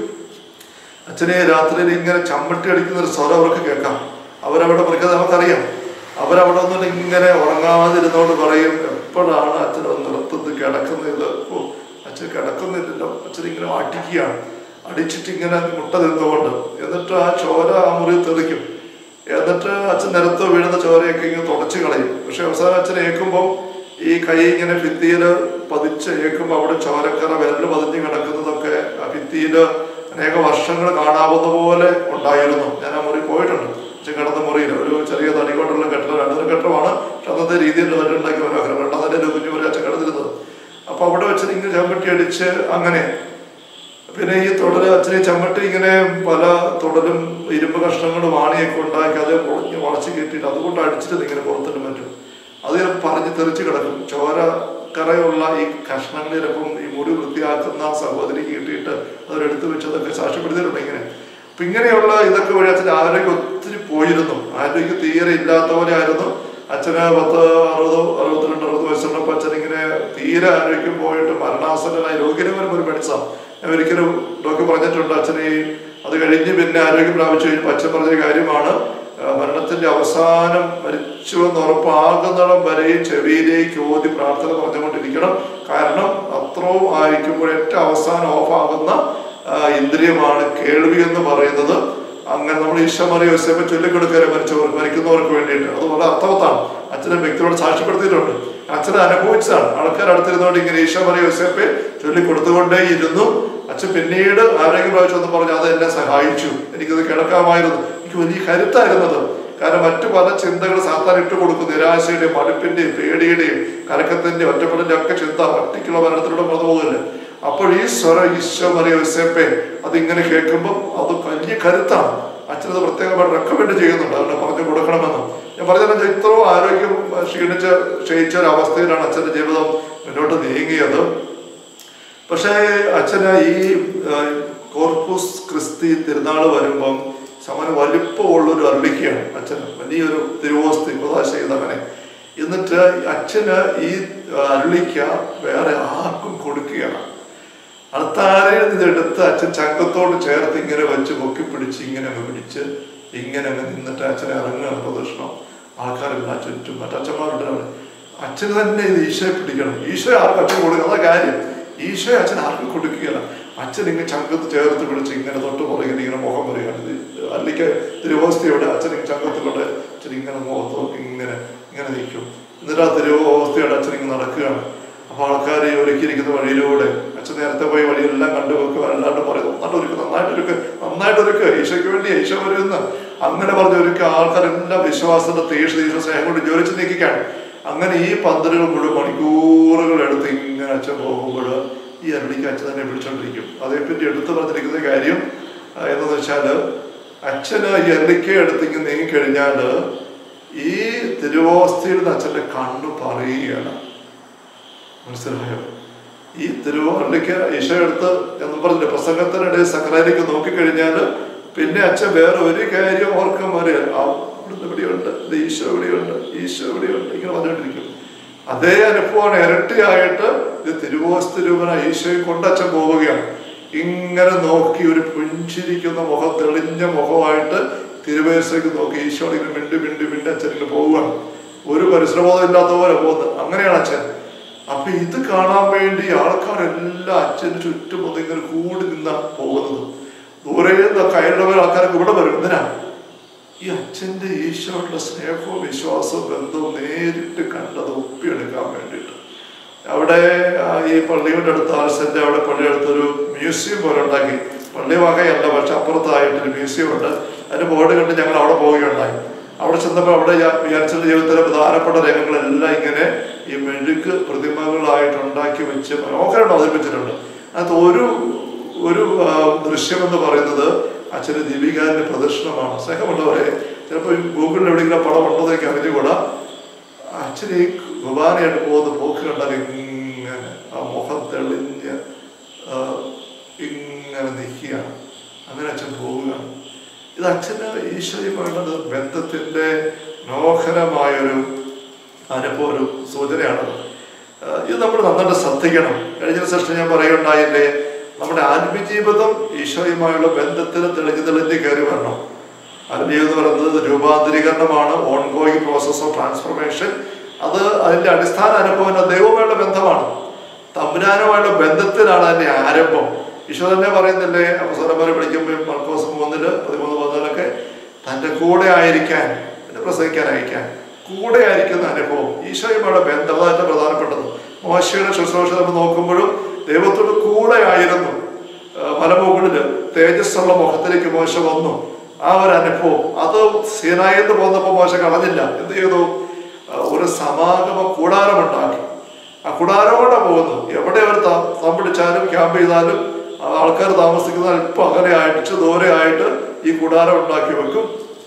അച്ഛനെ രാത്രിയിൽ ഇങ്ങനെ ചമ്മട്ടി അടിക്കുന്ന ഒരു സ്വരം അവർക്ക് കേൾക്കാം അവരവിടെ പറയുന്നത് നമുക്കറിയാം അവരവിടെ ഒന്നും ഇങ്ങനെ ഉറങ്ങാതിരുന്നോണ്ട് പറയും എപ്പോഴാണ് അച്ഛൻ ഒന്ന് നിർത്തുന്നത് കിടക്കുന്നത് ഓ അച്ഛൻ കിടക്കുന്നില്ലല്ലോ അച്ഛൻ ഇങ്ങനെ അടിക്കുകയാണ് അടിച്ചിട്ട് ഇങ്ങനെ മുട്ട നിന്നുകൊണ്ട് എന്നിട്ട് ആ ചോര ആ മുറി തെറിക്കും എന്നിട്ട് അച്ഛൻ നിരത്ത് വീഴുന്ന ചോരയൊക്കെ ഇങ്ങനെ തുടച്ചു കളയും പക്ഷെ അവസാനം അച്ഛൻ ഏൽക്കുമ്പോൾ ഈ കൈ ഇങ്ങനെ ഭിത്തിയിൽ പതിച്ച് ഏൽക്കുമ്പോൾ അവിടെ ചോരക്കറ വിരൽ പതിഞ്ഞ് കിടക്കുന്നതൊക്കെ ആ ഭിത്തിയിൽ അനേക വർഷങ്ങൾ കാണാവുന്ന പോലെ ഉണ്ടായിരുന്നു ഞാൻ ആ മുറി പോയിട്ടുണ്ട് പക്ഷെ കിടന്ന മുറിയിൽ ഒരു ചെറിയ തടി കൊണ്ടുള്ള കെട്ടിടം രണ്ടു കെട്ടിടമാണ് പക്ഷെ അന്നത്തെ രീതിയിൽ ഉണ്ടാക്കി മനോഹരം രണ്ടാം തന്നെ കുഞ്ഞു മുറി അച്ഛൻ കിടന്നിരുന്നത് അപ്പൊ അവിടെ വെച്ച് ഇങ്ങനെ ചമ്മട്ടി അടിച്ച് അങ്ങനെ പിന്നെ ഈ തുടര് അച്ഛനെ ചമ്മട്ടി ഇങ്ങനെ പല തുടരും ഇരുമ്പ് കഷ്ണങ്ങളും ആണിയൊക്കെ ഉണ്ടാക്കി അത് പൊളിഞ്ഞ് വളച്ച് കെട്ടിയിട്ട് അതുകൊണ്ട് അടിച്ചിട്ട് ഇങ്ങനെ പുറത്തിട്ട് പറ്റും അത് ചിലപ്പോൾ പറഞ്ഞ് തെറിച്ച് കിടക്കും ചോര കറയുള്ള ഈ കഷ്ണങ്ങൾ ചിലപ്പം ഈ മുടി വൃത്തിയാക്കുന്ന സഹോദരിക്ക് കിട്ടിയിട്ട് അവരെടുത്ത് വെച്ച് അതൊക്കെ സാക്ഷ്യപ്പെടുത്തിയിട്ടുണ്ട് ഇങ്ങനെ അപ്പൊ ഇങ്ങനെയുള്ള ഇതൊക്കെ വഴി അച്ഛൻ്റെ ആരോഗ്യം ഒത്തിരി പോയിരുന്നു ആരോഗ്യം തീരെ ഇല്ലാത്ത പോലെ ആയിരുന്നു അച്ഛന് പത്ത് അറുപത് അറുപത്തിരണ്ട് അറുപത് വയസ്സുള്ളപ്പോൾ അച്ഛൻ ഇങ്ങനെ തീരെ ആരോഗ്യം പോയിട്ട് മരണാസന്നനായി രോഗിനവരും ഒരു മെഡിസാണ് ഞാൻ ഒരിക്കലും ഡോക്ടർ പറഞ്ഞിട്ടുണ്ട് അച്ഛനെ ഈ അത് കഴിഞ്ഞ് പിന്നെ ആരോഗ്യം പ്രാപിച്ചു കഴിഞ്ഞപ്പോൾ അച്ഛൻ പറഞ്ഞ കാര്യമാണ് ആ, മരണത്തിന്റെ അവസാനം മരിച്ചു എന്ന് ഉറപ്പാകുന്നിടം വരെയും ചെവിയിലേക്ക് ഓതി പ്രാർത്ഥന പറഞ്ഞുകൊണ്ടിരിക്കണം കാരണം അത്രയും ആയിരിക്കുമ്പോൾ ഏറ്റവും അവസാനം ഓഫാകുന്ന ആ, ഇന്ദ്രിയമാണ് കേൾവി എന്ന് പറയുന്നത് അങ്ങനെ നമ്മൾ ഈശ്വമറി യോസേപ്പെ ചൊല്ലിക്കൊടുക്കാൻ മരിച്ചവർ മരിക്കുന്നവർക്ക് വേണ്ടിയിട്ട് അത് വളരെ അർത്ഥവത്താണ് അച്ഛനെ വ്യക്തിയോട് സാക്ഷ്യപ്പെടുത്തിയിട്ടുണ്ട് അച്ഛനെ അനുഭവിച്ചതാണ് ആൾക്കാർ അടുത്തിരുന്നോണ്ട് ഇങ്ങനെ ഈശ്വമറി യോസേപ്പെ ചൊല്ലിക്കൊടുത്തുകൊണ്ടേ ഇരുന്നു അച്ഛൻ പിന്നീട് ആരോഗ്യം പ്രാപിച്ചെന്ന് പറഞ്ഞു അത് എന്നെ സഹായിച്ചു എനിക്കത് കിടക്കാമായിരുന്നു എനിക്ക് വലിയ കരുത്തായിരുന്നത് കാരണം മറ്റു പല ചിന്തകൾ സാത്താൻ ഇട്ട് കൊടുക്കും നിരാശയുടെയും മടുപ്പിന്റെയും പേടിയുടെയും കലക്കത്തിന്റെയും ഒറ്റപ്പെടലിന്റെ ഒക്കെ ചിന്ത ഒറ്റയ്ക്കുള്ള മരണത്തിലൂടെ കടന്നു പോകില്ല അപ്പോൾ ഈ സ്വര ഈശോ മറിയ യോസേപ്പെ അതിങ്ങനെ കേൾക്കുമ്പോൾ അത് വലിയ കരുത്താണ് അച്ഛനത് പ്രത്യേകമായിട്ട് റെക്കമെൻഡ് ചെയ്യുന്നുണ്ട് അതുകൊണ്ട് പറഞ്ഞു കൊടുക്കണമെന്ന് ഞാൻ പറഞ്ഞത് ഇത്രയും ആരോഗ്യം ക്ഷീണിച്ച് ക്ഷയിച്ച ഒരു അവസ്ഥയിലാണ് അച്ഛന്റെ ജീവിതം മുന്നോട്ട് നീങ്ങിയത് പക്ഷേ അച്ഛന് ഈ ആ, കോർപ്പൂസ് ക്രിസ്തി തിരുനാൾ വരുമ്പം സമാനം വലിപ്പമുള്ളൊരു അരുളിക്കയാണ് അച്ഛന് വലിയൊരു തിരുവോസ്തി ഉപതാശ ചെയ്തവനെ എന്നിട്ട് അച്ഛന് ഈ അരുളിക്ക വേറെ ആർക്കും കൊടുക്കുകയാണ് അടുത്താരെയും ഇതെടുത്ത് അച്ഛൻ ചങ്കത്തോട് ചേർത്ത് ഇങ്ങനെ വെച്ച് പൊക്കി പിടിച്ച് ഇങ്ങനെ അങ്ങ് പിടിച്ച് ഇങ്ങനെ അങ്ങ് നിന്നിട്ട് അച്ഛനെ ഇറങ്ങുകയാണ് പ്രദർശനം ആൾക്കാരെല്ലാം ചുറ്റും മറ്റച്ഛന്മാരുണ്ട് അവിടെ അച്ഛന് തന്നെ ഇത് ഈശോയെ പിടിക്കണം ഈശോ ആർക്ക് അച്ഛൻ കൊടുക്കണം അതാ കാര്യം ഈശോയെ അച്ഛൻ ആർക്കും കൊടുക്കുകയില്ല അച്ഛൻ ഇങ്ങനെ ചങ്കത്ത് ചേർത്ത് പിടിച്ച് ഇങ്ങനെ തൊട്ട് പുറകിൽ ഇങ്ങനെ മുഖം പറയുകയാണ് ഇത് അല്ലെങ്കിൽ തിരുവോസ്തിയോടെ അച്ഛൻ ഇങ്ങനെ ചങ്കത്തിലൂടെ അച്ഛൻ ഇങ്ങനെ മുഖത്ത് നോക്കി ഇങ്ങനെ ഇങ്ങനെ നിൽക്കും എന്നിട്ട് ആ തിരുവോസ്തിയോടെ അച്ഛൻ ഇങ്ങനെ നടക്കുകയാണ് അപ്പൊ ആൾക്കാർ ഒരുക്കിയിരിക്കുന്ന വഴിയിലൂടെ അച്ഛൻ നേരത്തെ പോയി വഴിയെല്ലാം കണ്ടു വെക്കുക അല്ലാണ്ട് പറയും നന്നായിട്ട് ഒരുക്ക് നന്നായിട്ട് ഒരുക്ക് നന്നായിട്ട് ഒരുക്ക് ഈശോയ്ക്ക് വേണ്ടി ഈശോ വരുമെന്ന് അങ്ങനെ പറഞ്ഞ് ഒരുക്കുക ആൾക്കാരെല്ലാം വിശ്വാസത്തിന്റെ തീക്ഷ തീക്ഷ സ്നേഹം കൊണ്ട് ജ്വലിച്ച് നീക്കിക്കാണ് അങ്ങനെ ഈ പന്തലുകൾ മുഴുവൻ മണിക്കൂറുകൾ എടുത്ത് ഇങ്ങനെ അച്ഛൻ പോകുമ്പോൾ ഈ അരളിക്ക് അച്ഛൻ തന്നെ വിളിച്ചോണ്ടിരിക്കും അതേപ്പറ്റി എടുത്തു പറഞ്ഞിരിക്കുന്ന കാര്യം ആ, എന്തെന്ന് വെച്ചാല് അച്ഛന് ഈ അരളിക്ക എടുത്ത് ഇങ്ങനെ നീങ്ങിക്കഴിഞ്ഞാൽ ഈ തിരുവോസ്തിയിൽ നിന്ന് അച്ഛന്റെ കണ്ണു പറയുകയാണ് മനസ്സിലായോ ഈ തിരുവള്ളിക്ക് ഈശോ എടുത്ത് എന്ന് പറഞ്ഞില്ല പ്രസംഗത്തിനിടെ സക്രാരിക്ക് നോക്കിക്കഴിഞ്ഞാൽ പിന്നെ അച്ഛൻ വേറെ ഒരു കാര്യം ഓർക്കാൻ വരെ അവിടുന്ന് ഇവിടെയുണ്ട് ഇത് ഈശോ ഇവിടെയുണ്ട് ഈശോ ഇവിടെയുണ്ട് ഇങ്ങനെ പറഞ്ഞുകൊണ്ടിരിക്കും അതേ അനുഭവമാണ് ഇരട്ടിയായിട്ട് ഇത് തിരുവോസ്തിരൂപന ഈശോയെ കൊണ്ട് അച്ഛൻ പോവുകയാണ് ഇങ്ങനെ നോക്കി ഒരു പുഞ്ചിരിക്കുന്ന മുഖം തെളിഞ്ഞ മുഖമായിട്ട് തിരുവേശയ്ക്ക് നോക്കി ഈശോടെ ഇങ്ങനെ മിണ്ടി മിണ്ടി മിണ്ടി അച്ഛൻ ഇങ്ങനെ പോവുകയാണ് ഒരു പരിശ്രമവും ഇല്ലാത്ത പോലെ പോകുന്നത് അങ്ങനെയാണ് അച്ഛൻ അപ്പൊ ഇത് കാണാൻ വേണ്ടി ആൾക്കാരെല്ലാം അച്ഛന് ചുറ്റും ഒന്നിങ്ങനെ കൂടി നിന്നാ പോകുന്നത് ദൂരെ നിന്ന് കയറുള്ളവർ ആൾക്കാരൊക്കെ ഇവിടെ വരും എന്തിനാ ഈ അച്ഛന്റെ ഈശോയുടെ സ്നേഹവും വിശ്വാസവും ബന്ധവും നേരിട്ട് കണ്ടത് ഒപ്പിയെടുക്കാൻ വേണ്ടിയിട്ട് അവിടെ ആ, ഈ പള്ളിയുടെ അടുത്ത് ആർസന്റെ അവിടെ പള്ളിയുടെ അടുത്തൊരു മ്യൂസിയം പോലെ ഉണ്ടാക്കി പള്ളി വകയല്ല പക്ഷെ അപ്പുറത്തായിട്ടൊരു മ്യൂസിയം ഉണ്ട് അതിന്റെ ബോർഡ് കണ്ട് ഞങ്ങൾ അവിടെ പോവുകയുണ്ടായി അവിടെ ചെന്നപ്പോൾ അവിടെ ഞാൻ വിചാരിച്ചിട്ട് ജീവിതത്തിലെ പ്രധാനപ്പെട്ട രംഗങ്ങളെല്ലാം ഇങ്ങനെ ഈ മെഴുക്ക് പ്രതിമകളായിട്ട് ഉണ്ടാക്കി വെച്ച് മനോഹരമായിട്ട് അവതരിപ്പിച്ചിട്ടുണ്ട് അതിനകത്ത് ഒരു ഒരു ആ, ദൃശ്യം എന്ന് പറയുന്നത് അച്ഛന് ദീപികാന്റെ പ്രദർശനമാണ് സ്നേഹമുള്ളവരെ ചിലപ്പോൾ ഗൂഗിളിൽ എവിടെയെങ്കിലും പടം ഉണ്ടോ എന്ന് എനിക്ക് അറിഞ്ഞുകൂടാ അച്ഛൻ ഈ കുർബാനയായിട്ട് പോകുന്ന പോക്ക് കണ്ടാൽ ഇങ്ങനെ ആ മുഖം തെളിഞ്ഞ് ആ, ഇങ്ങനെ നിൽക്കുകയാണ് അങ്ങനെ അച്ഛൻ പോവുകയാണ് ഇത് അച്ഛന് ഈശോയും പറയുന്നത് ബന്ധത്തിന്റെ മനോഹരമായൊരു അനുഭവം ഒരു സൂചനയാണത് ആ, ഇത് നമ്മൾ നന്നായിട്ട് ശ്രദ്ധിക്കണം കഴിഞ്ഞ സെഷൻ ഞാൻ പറയുണ്ടായില്ലേ നമ്മുടെ ആത്മജീവിതം ഈശോയുമായുള്ള ബന്ധത്തിന് തെളിഞ്ഞ് തെളിഞ്ഞ് കയറി വരണം ആത്മീയം എന്ന് പറയുന്നത് രൂപാന്തരീകരണമാണ് ongoing process of transformation അത് അതിന്റെ അടിസ്ഥാന അനുഭവം എന്ന ദൈവമായുള്ള ബന്ധമാണ് തമ്പുരാനുമായുള്ള ബന്ധത്തിലാണ് അതിന്റെ ആരംഭം ഈശോ തന്നെ പറയുന്നില്ലേ അപ്പസ്വരന്മാരെ വിളിക്കുമ്പോൾ മർക്കോസ് മൂന്നില് പതിമൂന്ന് പതിനാലൊക്കെ തന്റെ കൂടെ ആയിരിക്കാൻ പിന്നെ പ്രസംഗിക്കാൻ അയക്കാൻ കൂടെ ആയിരിക്കുന്ന അനുഭവം ഈശോയുമായുള്ള ബന്ധം അതാണ് പ്രധാനപ്പെട്ടത് മോശയുടെ ശുശ്രൂഷ നമ്മൾ നോക്കുമ്പോഴും ദൈവത്തോട് കൂടെ ആയിരുന്നു ആ, മലമുകളില് തേജസ്സുള്ള മുഖത്തിലേക്ക് മോശ വന്നു ആ ഒരു അനുഭവം അത് സീനായെന്ന് പോന്നപ്പോ മോശ കളഞ്ഞില്ല എന്ത് ചെയ്തു ആ, ഒരു സമാഗമ കൂടാരമുണ്ടാക്കി ആ കൂടാരം കൊണ്ടാ പോകുന്നത് എവിടെ അവർ തമ്പിടിച്ചാലും ക്യാമ്പ് ചെയ്താലും ആൾക്കാർ താമസിക്കുന്ന അല്പം അകലെയായിട്ട് ഇച്ചിരി ദൂരെയായിട്ട് ഈ കൂടാരം ഉണ്ടാക്കി വെക്കും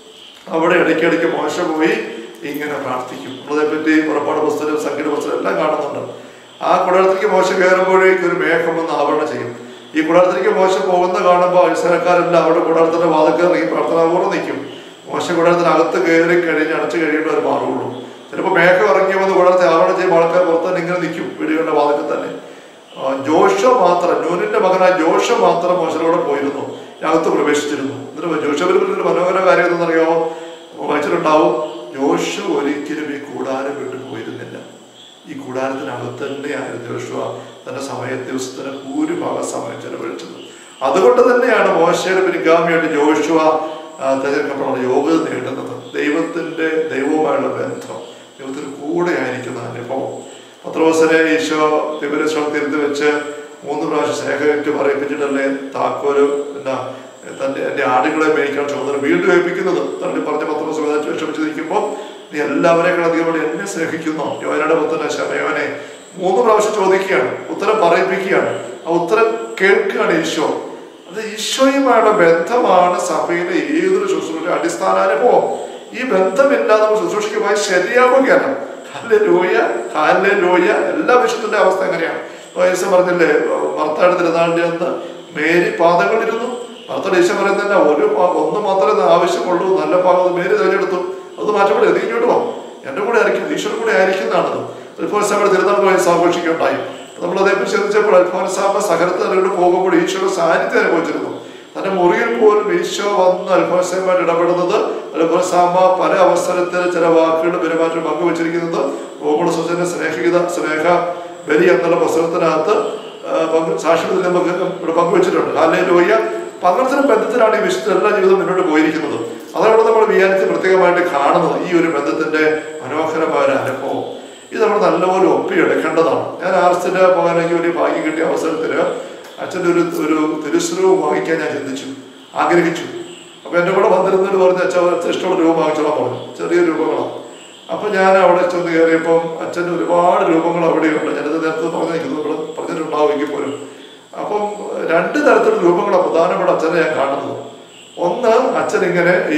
അവിടെ ഇടയ്ക്കിടയ്ക്ക് മോശ പോയി ഇങ്ങനെ പ്രാർത്ഥിക്കും നമ്മളതേപ്പറ്റി പുറപ്പാട് പുസ്തകം സംഗീത പുസ്തകം എല്ലാം കാണുന്നുണ്ട് ആ കുടത്തിലേക്ക് മോശ കയറുമ്പോഴേക്ക് ഒരു മേഘം വന്ന് ആവരണം ചെയ്യും ഈ കുടത്തിലേക്ക് മോശ പോകുന്ന കാണുമ്പോൾ അത്സരക്കാരെല്ലാം അവിടെ കുടത്തിന്റെ വാതക്ക് ഇറങ്ങി പ്രാർത്ഥനാപൂർവ്വം നിൽക്കും മോശ കുടത്തിനകത്ത് കയറി കഴിഞ്ഞ് അടച്ചു കഴിയേണ്ട ഒരു മാറുള്ളൂ ചിലപ്പോൾ മേഘം ഇറങ്ങി വന്ന് കുടത്തെ ആവരണം ചെയ്യുമ്പോൾ ആൾക്കാർ പുറത്ത് തന്നെ ഇങ്ങനെ നിൽക്കും വീടുകളുടെ വാതക്ക് തന്നെ ആ, ജോഷ മാത്രം നൂനിന്റെ മകനായ ജോഷ മാത്രം മോശനോടെ പോയിരുന്നു അകത്ത് പ്രവേശിച്ചിരുന്നു എന്നിട്ട് ജോഷപുരത്തിൽ ഒരു മനോഹര കാര്യം എന്തെന്നറിയാമോ വായിച്ചിട്ടുണ്ടാവും ജോഷ ഒരിക്കലും ഈ കൂടാരം വിട്ടു പോയിരുന്നില്ല ഈ കൂടാരത്തിനകത്ത് തന്നെയായിരുന്നു ജോഷുവ തന്റെ സമയ ദിവസത്തിന് ഭൂരിഭാഗം സമയം ചെലവഴിച്ചത് അതുകൊണ്ട് തന്നെയാണ് മോശയുടെ പിൻഗാമിയായിട്ട് ജോഷുവ ആ, തിരഞ്ഞെടുക്കപ്പെടുന്ന യോഗ്യത നേടുന്നത് ദൈവത്തിന്റെ ദൈവവുമായുള്ള ബന്ധം ദൈവത്തിന് കൂടെ ആയിരിക്കുന്ന അനുഭവം പത്രോസിനെ ഈശോ തിബരശ്വരം തീരത്ത് വെച്ച് മൂന്ന് പ്രാവശ്യം സ്നേഹമേറ്റ് പറയിപ്പിച്ചിട്ടല്ലേ താക്കോല് എന്നാ തന്റെ എന്റെ ആടുകളെ മേയ്ക്കാൻ ചുമതല വീണ്ടും ഏൽപ്പിക്കുന്നത് തള്ളി പറഞ്ഞ പത്രോസ് വിചാരിച്ച് വിഷമിച്ച് നിൽക്കുമ്പോൾ നീ എല്ലാവരെയും അധികം എന്നെ സ്നേഹിക്കുന്നു യോനയുടെ പുത്രനെ ശമയോനെ മൂന്ന് പ്രാവശ്യം ചോദിക്കുകയാണ് ഉത്തരം പറയിപ്പിക്കുകയാണ് ആ ഉത്തരം കേൾക്കുകയാണ് ഈശോ അത് ഈശോയുമായുള്ള ബന്ധമാണ് സഭയിലെ ഏതൊരു ശുശ്രൂഷ അടിസ്ഥാന അനുഭവം ഈ ബന്ധമില്ലാതെ നമ്മൾ ശുശ്രൂഷയ്ക്കുമായി ശരിയാവുകയല്ല ഹാലെ ലോയ ഹാലെ ലോയ എല്ലാ വിഷയത്തിന്റെ അവസ്ഥ എങ്ങനെയാണ് വയസ്സ് പറഞ്ഞില്ലേ ഭർത്തായുടെ തിരുനാളിന്റെ അന്ന് മേരി പാദങ്ങളിരുന്നു ഭർത്താട് ഈശോ പറയുന്നില്ല ഒരു പാ- ഒന്ന് മാത്രമേ ആവശ്യമുള്ളൂ നല്ല പാകം മേരി തിരഞ്ഞെടുത്തു അത് മാറ്റപ്പെടില്ല നീ ഇങ്ങോട്ട് പോ എന്റെ കൂടെ ആയിരിക്കും ഈശ്വരൻ കൂടെ ആയിരിക്കുന്നതാണത് അൽഫോൻസാമയുടെ തിരുനാൾ വയസ്സ് ആഘോഷിക്കുകയുണ്ടായി നമ്മൾ അതേപ്പറ്റി ചിന്തിച്ചപ്പോൾ അൽഫോൻസാമ സഹരത്തിനോട് പോകുമ്പോൾ ഈശോയുടെ സാന്നിധ്യം അനുഭവിച്ചിരുന്നു തന്റെ മുറിയിൽ പോലും ഈശോ വന്ന് അൽഫോൻസാമായിട്ട് ഇടപെടുന്നത് അൽഫോൻസാമ പല അവസരത്തിൽ ചില വാക്കുകൾ പെരുമാറ്റം പങ്കുവച്ചിരിക്കുന്നത് ഓമള സുജന സ്നേഹിത സ്നേഹ ബലി എന്നുള്ള പുസ്തകത്തിനകത്ത് ആ, പങ്ക് സാക്ഷ്യത്തിൽ നമുക്ക് ഇവിടെ പങ്കുവച്ചിട്ടുണ്ട് ഹാലേ ലോയ്യ അപ്പൊ അങ്ങനത്തെ ഒരു ബന്ധത്തിലാണ് ഈ വിശുദ്ധ എല്ലാ ജീവിതം മുന്നോട്ട് പോയിരിക്കുന്നത് അതാണ് നമ്മൾ വിചാരിച്ച് പ്രത്യേകമായിട്ട് കാണുന്നത് ഈ ഒരു ബന്ധത്തിന്റെ മനോഹരമായ ഒരു അനുഭവം ഇത് നമ്മൾ നല്ലപോലെ ഒപ്പിയെടുക്കേണ്ടതാണ് ഞാൻ ആർസിന്റെ പോകാനെങ്കിൽ വലിയ ഭാഗ്യം കിട്ടിയ അവസരത്തില് അച്ഛൻ്റെ ഒരു ഒരു തിരുസ്വരൂപം വാങ്ങിക്കാൻ ഞാൻ ചിന്തിച്ചു ആഗ്രഹിച്ചു അപ്പൊ എന്റെ കൂടെ വന്നിരുന്നൊരു പറഞ്ഞ അച്ഛൻ അച്ഛൻ ഇഷ്ടമുള്ള രൂപം വാങ്ങിച്ചോളാൻ പറഞ്ഞു ചെറിയ രൂപങ്ങളാണ് അപ്പൊ ഞാൻ അവിടെ ചെന്ന് കയറിയപ്പം അച്ഛൻ്റെ ഒരുപാട് രൂപങ്ങൾ അവിടെയുണ്ട് ഞാനത് നേരത്തെ പറഞ്ഞിരിക്കുന്നു ഇവിടെ പറഞ്ഞിട്ടുണ്ടാവുമെങ്കിൽ പോലും അപ്പം രണ്ട് തരത്തിലുള്ള രൂപങ്ങളാണ് പ്രധാനപ്പെട്ട അച്ഛനെ ഞാൻ കാണുന്നത് ഒന്ന് അച്ഛൻ ഇങ്ങനെ ഈ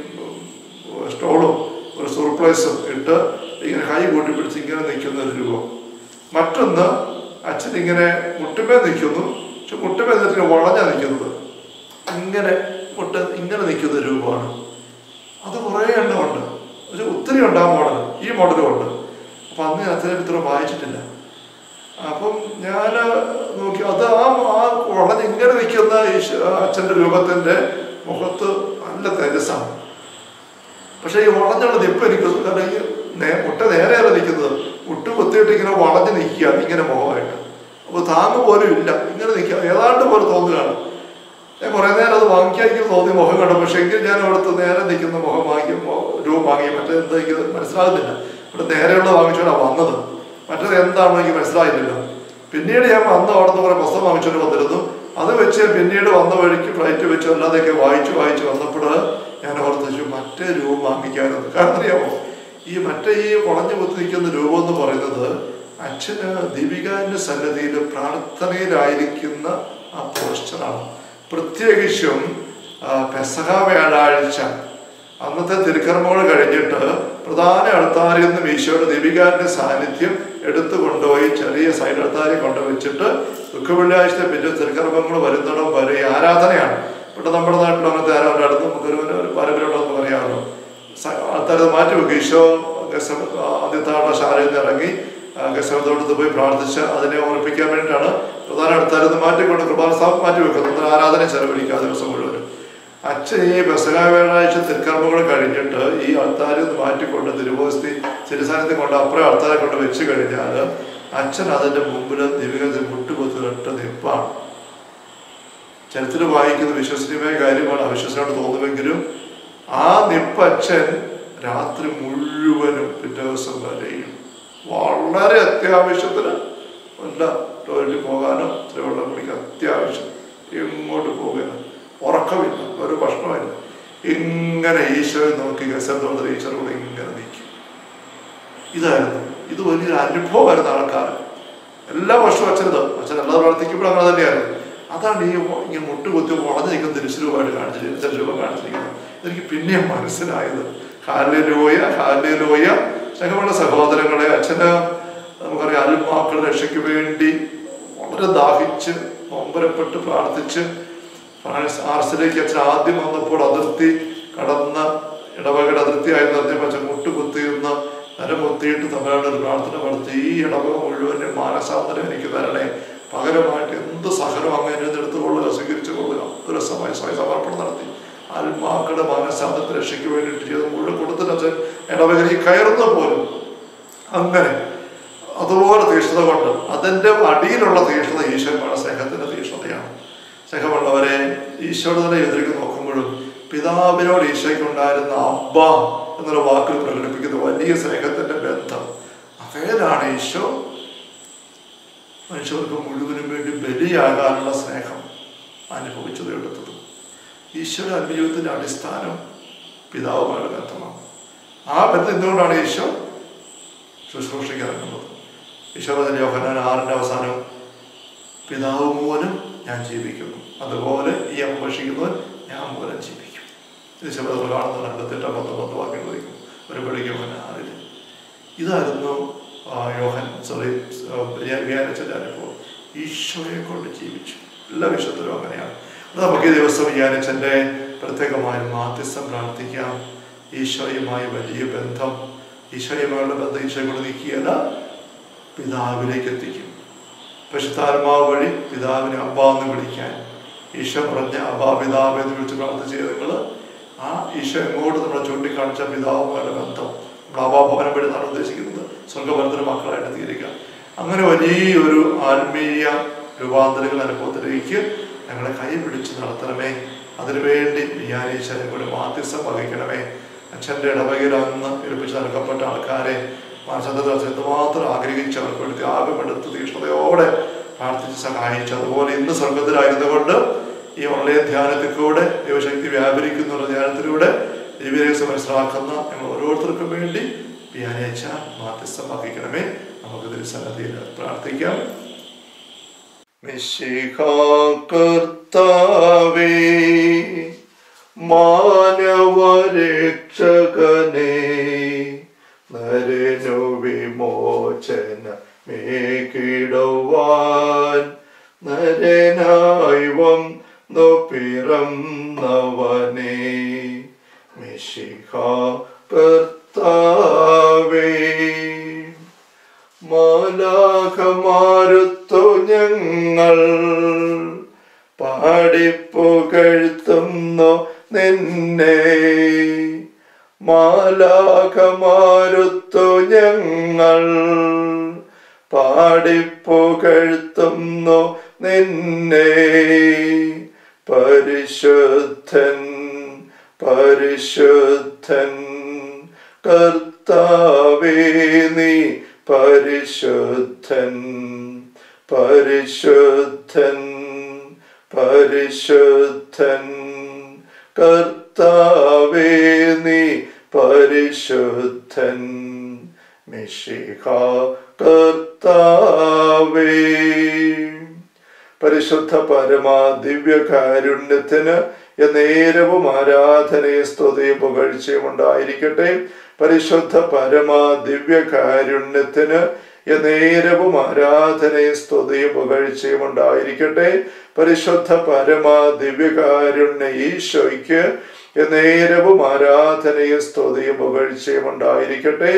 സ്റ്റോളും ഒരു സർപ്രൈസും ഇട്ട് ഇങ്ങനെ കൈ കൂട്ടി പിടിച്ച് ഇങ്ങനെ നിൽക്കുന്ന ഒരു രൂപം മറ്റൊന്ന് അച്ഛൻ ഇങ്ങനെ മുട്ടുമേ നിൽക്കുന്നു പക്ഷെ മുട്ടുമേ നിന്നിട്ട് വളഞ്ഞാ നിൽക്കുന്നത് ഇങ്ങനെ മുട്ട ഇങ്ങനെ നിൽക്കുന്ന രൂപമാണ് അത് കുറേ എണ്ണമുണ്ട് ഒരു ഒത്തിരി ഉണ്ട് ആ മോഡൽ ഈ മോഡലും ഉണ്ട് അപ്പൊ അന്ന് ഞാൻ അച്ഛനെ ഇത്ര വായിച്ചിട്ടില്ല അപ്പം ഞാൻ നോക്കി അത് ആ ആ വളഞ്ഞ് ഇങ്ങനെ നിൽക്കുന്ന ഈശോ അച്ഛൻ്റെ രൂപത്തിന്റെ മുഖത്ത് നല്ല തേജസ്സാണ് പക്ഷെ ഈ വളഞ്ഞുള്ളത് ഇപ്പൊ എനിക്ക് കാരണം ഈ നേ- മുട്ട നേരെയല്ല നിൽക്കുന്നത് മുട്ട് കുത്തിയിട്ട് ഇങ്ങനെ വളഞ്ഞു നിൽക്കുക ഇങ്ങനെ മുഖമായിട്ട് അപ്പോൾ താങ്ങ് പോലും ഇല്ല ഇങ്ങനെ നിൽക്കുക ഏതാണ്ട് പോലെ തോന്നുകയാണ് ഞാൻ കുറേ നേരം അത് വാങ്ങിക്കായിരിക്കും തോന്നി മുഖം കണ്ടു പക്ഷേ എങ്കിൽ ഞാൻ അവിടുത്തെ നേരെ നിൽക്കുന്ന മുഖം വാങ്ങി മൊ- രൂപം വാങ്ങി മറ്റേ എന്താ എനിക്ക് മനസ്സിലാകുന്നില്ല ഇവിടെ നേരെയുള്ള വാങ്ങിച്ചോണ്ടാണ് വന്നത് മറ്റേത് എന്താണെന്ന് എനിക്ക് മനസ്സിലായില്ല പിന്നീട് ഞാൻ വന്ന അവിടുന്ന് കുറെ പുസ്തകം വാങ്ങിച്ചോണ്ട് വന്നിരുന്നു അത് വെച്ച് പിന്നീട് വന്ന വഴിക്ക് ഫ്ലൈറ്റ് വെച്ച് അല്ലാതെയൊക്കെ വായിച്ചു വായിച്ചു വന്നപ്പോൾ ഞാൻ ഓർത്തിച്ചു മറ്റേ രൂപം വാങ്ങിക്കാനെന്ന് കാരണം അറിയാമോ ഈ മറ്റേ ഈ വളഞ്ഞു കുത്തി നിൽക്കുന്ന രൂപം എന്ന് പറയുന്നത് അച്ഛന് ദീപികാന്റെ സന്നദ്ധിയിൽ പ്രാർത്ഥനയിലായിരിക്കുന്ന ആ പോസ്റ്ററാണ് പ്രത്യേകിച്ചും ആ, പെസഹ വ്യാഴാഴ്ച അന്നത്തെ തിരുക്കർമ്മങ്ങൾ കഴിഞ്ഞിട്ട് പ്രധാന അൾത്താരിൽ നിന്നും ഈശോയുടെ ദീപികാന്റെ സാന്നിധ്യം എടുത്തു കൊണ്ടുപോയി ചെറിയ സൈഡ് അൾത്താരി കൊണ്ടുവച്ചിട്ട് ദുഃഖവെള്ളിയാഴ്ച പിന്നെ തിരുക്കർമ്മങ്ങൾ വരുന്നിടം വരെ ഈ ആരാധനയാണ് ഇവിടെ നമ്മുടെ നാട്ടിൽ അങ്ങനത്തെ ആരാധന നടത്തും നമുക്കൊരു ഒരു പാരമ്പര്യമുണ്ടെന്ന് പറയാമല്ലോ ആൾക്കാരത് മാറ്റി വെക്കും ഈശോ ആദ്യത്താളുടെ ശാലയിൽ നിന്ന് ഇറങ്ങി ഗസവത്തോടത്ത് പോയി പ്രാർത്ഥിച്ച് അതിനെ ഓർപ്പിക്കാൻ വേണ്ടിയിട്ടാണ് പ്രധാന അടുത്താരെന്ന് മാറ്റിക്കൊണ്ട് കുർബാന സ്ഥാപനം മാറ്റി വെക്കുന്നത് എന്നാൽ ആരാധന ചെലവഴിക്കുക ആ ദിവസം മുഴുവൻ അച്ഛൻ ഈ ബസക വ്യാഴാഴ്ച തിരുക്കർമ്മങ്ങൾ കഴിഞ്ഞിട്ട് ഈ ആൾത്താരിൽ നിന്ന് മാറ്റിക്കൊണ്ട് തിരുവോസ്തി തിരുസാന്നിധ്യം കൊണ്ട് അപ്പുറം ആൾത്താരെ കൊണ്ട് വെച്ച് കഴിഞ്ഞാൽ അച്ഛൻ അതിന്റെ മുമ്പിൽ ദിവ്യത്തിൽ മുട്ടുകൊത്തിരൊറ്റ നിപ്പാണ് ചരിത്രം വായിക്കുന്ന വിശ്വസനീയമായ കാര്യമാണ് അവിശ്വസനോട് തോന്നുമെങ്കിലും ആ നിപ്പച്ചൻ രാത്രി മുഴുവനും പിറ്റേ ദിവസം വരെയും വളരെ അത്യാവശ്യത്തിന് വല്ല ടോയ്ലറ്റിൽ പോകാനോ ഇത്തിരി വെള്ളം കുടിക്കാൻ അത്യാവശ്യം എങ്ങോട്ട് പോകാനോ ഉറക്കമില്ല ഒരു ഭക്ഷണമില്ല ഇങ്ങനെ ഈശോയെ നോക്കി ഗസത്തോടെ ഈശ്വരോട് ഇങ്ങനെ നിൽക്കും ഇതായിരുന്നു ഇത് വലിയൊരു അനുഭവമായിരുന്നു ആൾക്കാർ എല്ലാ വർഷവും അച്ഛനത് അച്ഛൻ എല്ലാ പ്രവർത്തിക്കുമ്പോഴും അങ്ങനെ തന്നെയായിരുന്നു അതാണ് ഈ ഇങ്ങനെ മുട്ടുകുത്തി വളഞ്ഞു നിൽക്കുന്ന തിരുശുരൂപമായിട്ട് കാണിച്ചിരിക്കുന്നത് തിരുശുരൂപം കാണിച്ചിരിക്കുന്നത് എനിക്ക് പിന്നെയും മനസ്സിലായത് ഹാലലോയ ഹാലലോയ സ്നേഹമുള്ള സഹോദരങ്ങളെ അച്ഛന് നമുക്കറിയാം അൽമാക്കളുടെ രക്ഷയ്ക്ക് വേണ്ടി വളരെ ദാഹിച്ച് നൊമ്പരപ്പെട്ട് പ്രാർത്ഥിച്ച് ഫ്രാൻസ് ആർസിലേക്ക് അച്ഛൻ ആദ്യം വന്നപ്പോൾ അതിർത്തി കടന്ന ഇടവകയുടെ അതിർത്തിയായി പറഞ്ഞപ്പോൾ അച്ഛൻ മുട്ടുകുത്തിയിരുന്ന നരമുത്തിയിട്ട് തമ്മിലാണ് ഒരു പ്രാർത്ഥന നടത്തി ഈ ഇടവക മുഴുവനും മാനസാന്തരം എനിക്ക് തരണേ പകരമായിട്ട് എന്ത് സഹനം അങ്ങനെ എടുത്തുകൊള്ളുക സ്വീകരിച്ചു കൊള്ളുക ഒരു സമയ സ്വയം സമർപ്പണം നടത്തി ആത്മാക്കളുടെ മാനസാന്തരത്തെ രക്ഷയ്ക്ക് വേണ്ടിയിട്ട് ചെയ്ത് മുഴുവൻ കൊടുത്തിട്ട് അച്ഛൻ ഇടവകയിൽ കയറുന്ന പോലും അങ്ങനെ അതുപോലെ തീഷ്ണത കൊണ്ട് അതിൻ്റെ അടിയിലുള്ള തീഷ്ണത ഈശ്വരനുള്ള സ്നേഹത്തിന്റെ തീഷ്ണതയാണ് സ്നേഹമുള്ളവരെ ഈശോയുടെ തന്നെ എതിർക്ക് നോക്കുമ്പോഴും പിതാവിനോട് ഈശോയ്ക്ക് ഉണ്ടായിരുന്ന അബ്ബ എന്നൊരു വാക്കിൽ പ്രകടിപ്പിക്കുന്ന വലിയ സ്നേഹത്തിന്റെ ബന്ധം അതേതാണ് ഈശോ മനുഷ്യർക്ക് മുഴുവനും വേണ്ടി ബലിയാകാനുള്ള സ്നേഹം അനുഭവിച്ചത് എടുത്തത് ഈശോയുടെ അനുഭവത്തിന്റെ അടിസ്ഥാനം പിതാവുമായുള്ള ബന്ധമാണ് ആ ബന്ധം എന്തുകൊണ്ടാണ് ഈശോ ശുശ്രൂഷയ്ക്ക് ഇറങ്ങുന്നത് ഈശോ പറഞ്ഞ യോഹന്നാൻ ആറിന്റെ അവസാനം പിതാവ് മൂലം ഞാൻ ജീവിക്കുന്നു അതുപോലെ ഈ അപേക്ഷിക്കുന്നവൻ ഞാൻ മൂലം ജീവിക്കും ഇത് ശബ്ദത്തിൽ കാണുന്ന രണ്ടത്തെട്ട് പത്തൊമ്പത് വാക്യങ്ങൾ വയ്ക്കും ഒരു പടി യോഹൻ ആറിൽ ഇതായിരുന്നു ആ, യോഹൻ സോറി വ്യാനിച്ചൻ്റെ അനുഭവം ഈശോയെ കൊണ്ട് ജീവിച്ചു എല്ലാ വിഷയത്തിലും അങ്ങനെയാണ് അത് നമുക്ക് ഈ ദിവസം വ്യാനിച്ചൻ്റെ പ്രത്യേകമായ മാധ്യസ്ഥം പ്രാർത്ഥിക്കാം ഈശോയുമായി വലിയ ബന്ധം ഈശോയുമായുള്ള ബന്ധം ഈശോയെ കൊണ്ട് നീക്കിയല്ല പിതാവിലേക്ക് എത്തിക്കും പരിശുദ്ധാത്മാവ് വഴി പിതാവിനെ അബ്ബ എന്ന് വിളിക്കാൻ ഈശോ പറഞ്ഞ അബ്ബാ പിതാവ് എന്ന് വിളിച്ച് പ്രാർത്ഥിച്ച നിങ്ങൾ ആ ഈശോ എങ്ങോട്ട് നമ്മളെ ചൂണ്ടിക്കാണിച്ച പിതാവുമായുള്ള ബന്ധം നമ്മൾ അബാഭവനം വഴി എന്നാണ് ഉദ്ദേശിക്കുന്നത് സ്വർഗഭരത്തിന് മക്കളായിട്ട് തീരുക അങ്ങനെ വലിയൊരു ആത്മീയ രൂപാന്തരങ്ങൾ അനുഭവത്തിലേക്ക് ഞങ്ങളെ കൈ പിടിച്ച് നടത്തണമേ അതിനുവേണ്ടി വിചാരിച്ചാലും കൂടി മാധ്യസ്ഥം വഹിക്കണമേ അച്ഛൻ്റെ ഇടവകയിൽ അന്ന് ഏൽപ്പിച്ച് നൽകപ്പെട്ട ആൾക്കാരെ മാനസാന്തരത്തിൽ എന്തുമാത്രം ആഗ്രഹിച്ച് അവർക്ക് വേണ്ടി ത്യാഗമെടുത്ത് തീക്ഷ്ണതയോടെ പ്രാർത്ഥിച്ച് സഹായിച്ചു അതുപോലെ ഇന്ന് സ്വർഗത്തിലായിരുന്നു കൊണ്ട് ഈ ഓൺലൈൻ ധ്യാനത്തിൽ കൂടെ ദൈവശക്തി വ്യാപരിക്കുന്ന ധ്യാനത്തിലൂടെ ദൈവരഹസ്യം മനസ്സിലാക്കുന്ന ഞങ്ങൾ ഓരോരുത്തർക്കും വേണ്ടി വ്യാഴാഴ്ച മാധ്യസ്ഥം വഹിക്കണമേ നമുക്ക് തിരുസന്നതിയിൽ പ്രാർത്ഥിക്കാം കർത്താവേ മാനവരക്ഷകനേ നരനു വിമോചന മേകിടുവാൻ നരനായി വന്നു പിറന്നവനേ മിശിഹ കർത്താവേ മാലാഖമാരുത്തു ഞങ്ങൾ പാടിപ്പുകഴ്ത്തുന്നു നിന്നെ മാലാഖമാരുത്തു ഞങ്ങൾ പാടിപ്പുകഴ്ത്തുന്നു നിന്നെ പരിശുദ്ധൻ പരിശുദ്ധൻ കർത്താവേ നീ പരിശുദ്ധൻ പരിശുദ്ധൻ പരിശുദ്ധൻ കർത്താവേ നീ പരിശുദ്ധൻ മിശിഹ കർത്താവേ പരിശുദ്ധ പരമാ ദിവ്യകാരുണ്യത്തിന് എന്നേരവും ആരാധനയും സ്തുതിയും പുകഴ്ചയും ഉണ്ടായിരിക്കട്ടെ പരിശുദ്ധ പരമാ ദിവ്യകാരുണ്യത്തിന് എന്നേരവും ആരാധനയും സ്തുതിയും പുകഴ്ചയും ഉണ്ടായിരിക്കട്ടെ പരിശുദ്ധ പരമാ ദിവ്യകാരുണ്യ ഈശോയ്ക്ക് എന്നേരവും ആരാധനയും സ്തുതിയും പുകഴ്ചയും ഉണ്ടായിരിക്കട്ടെ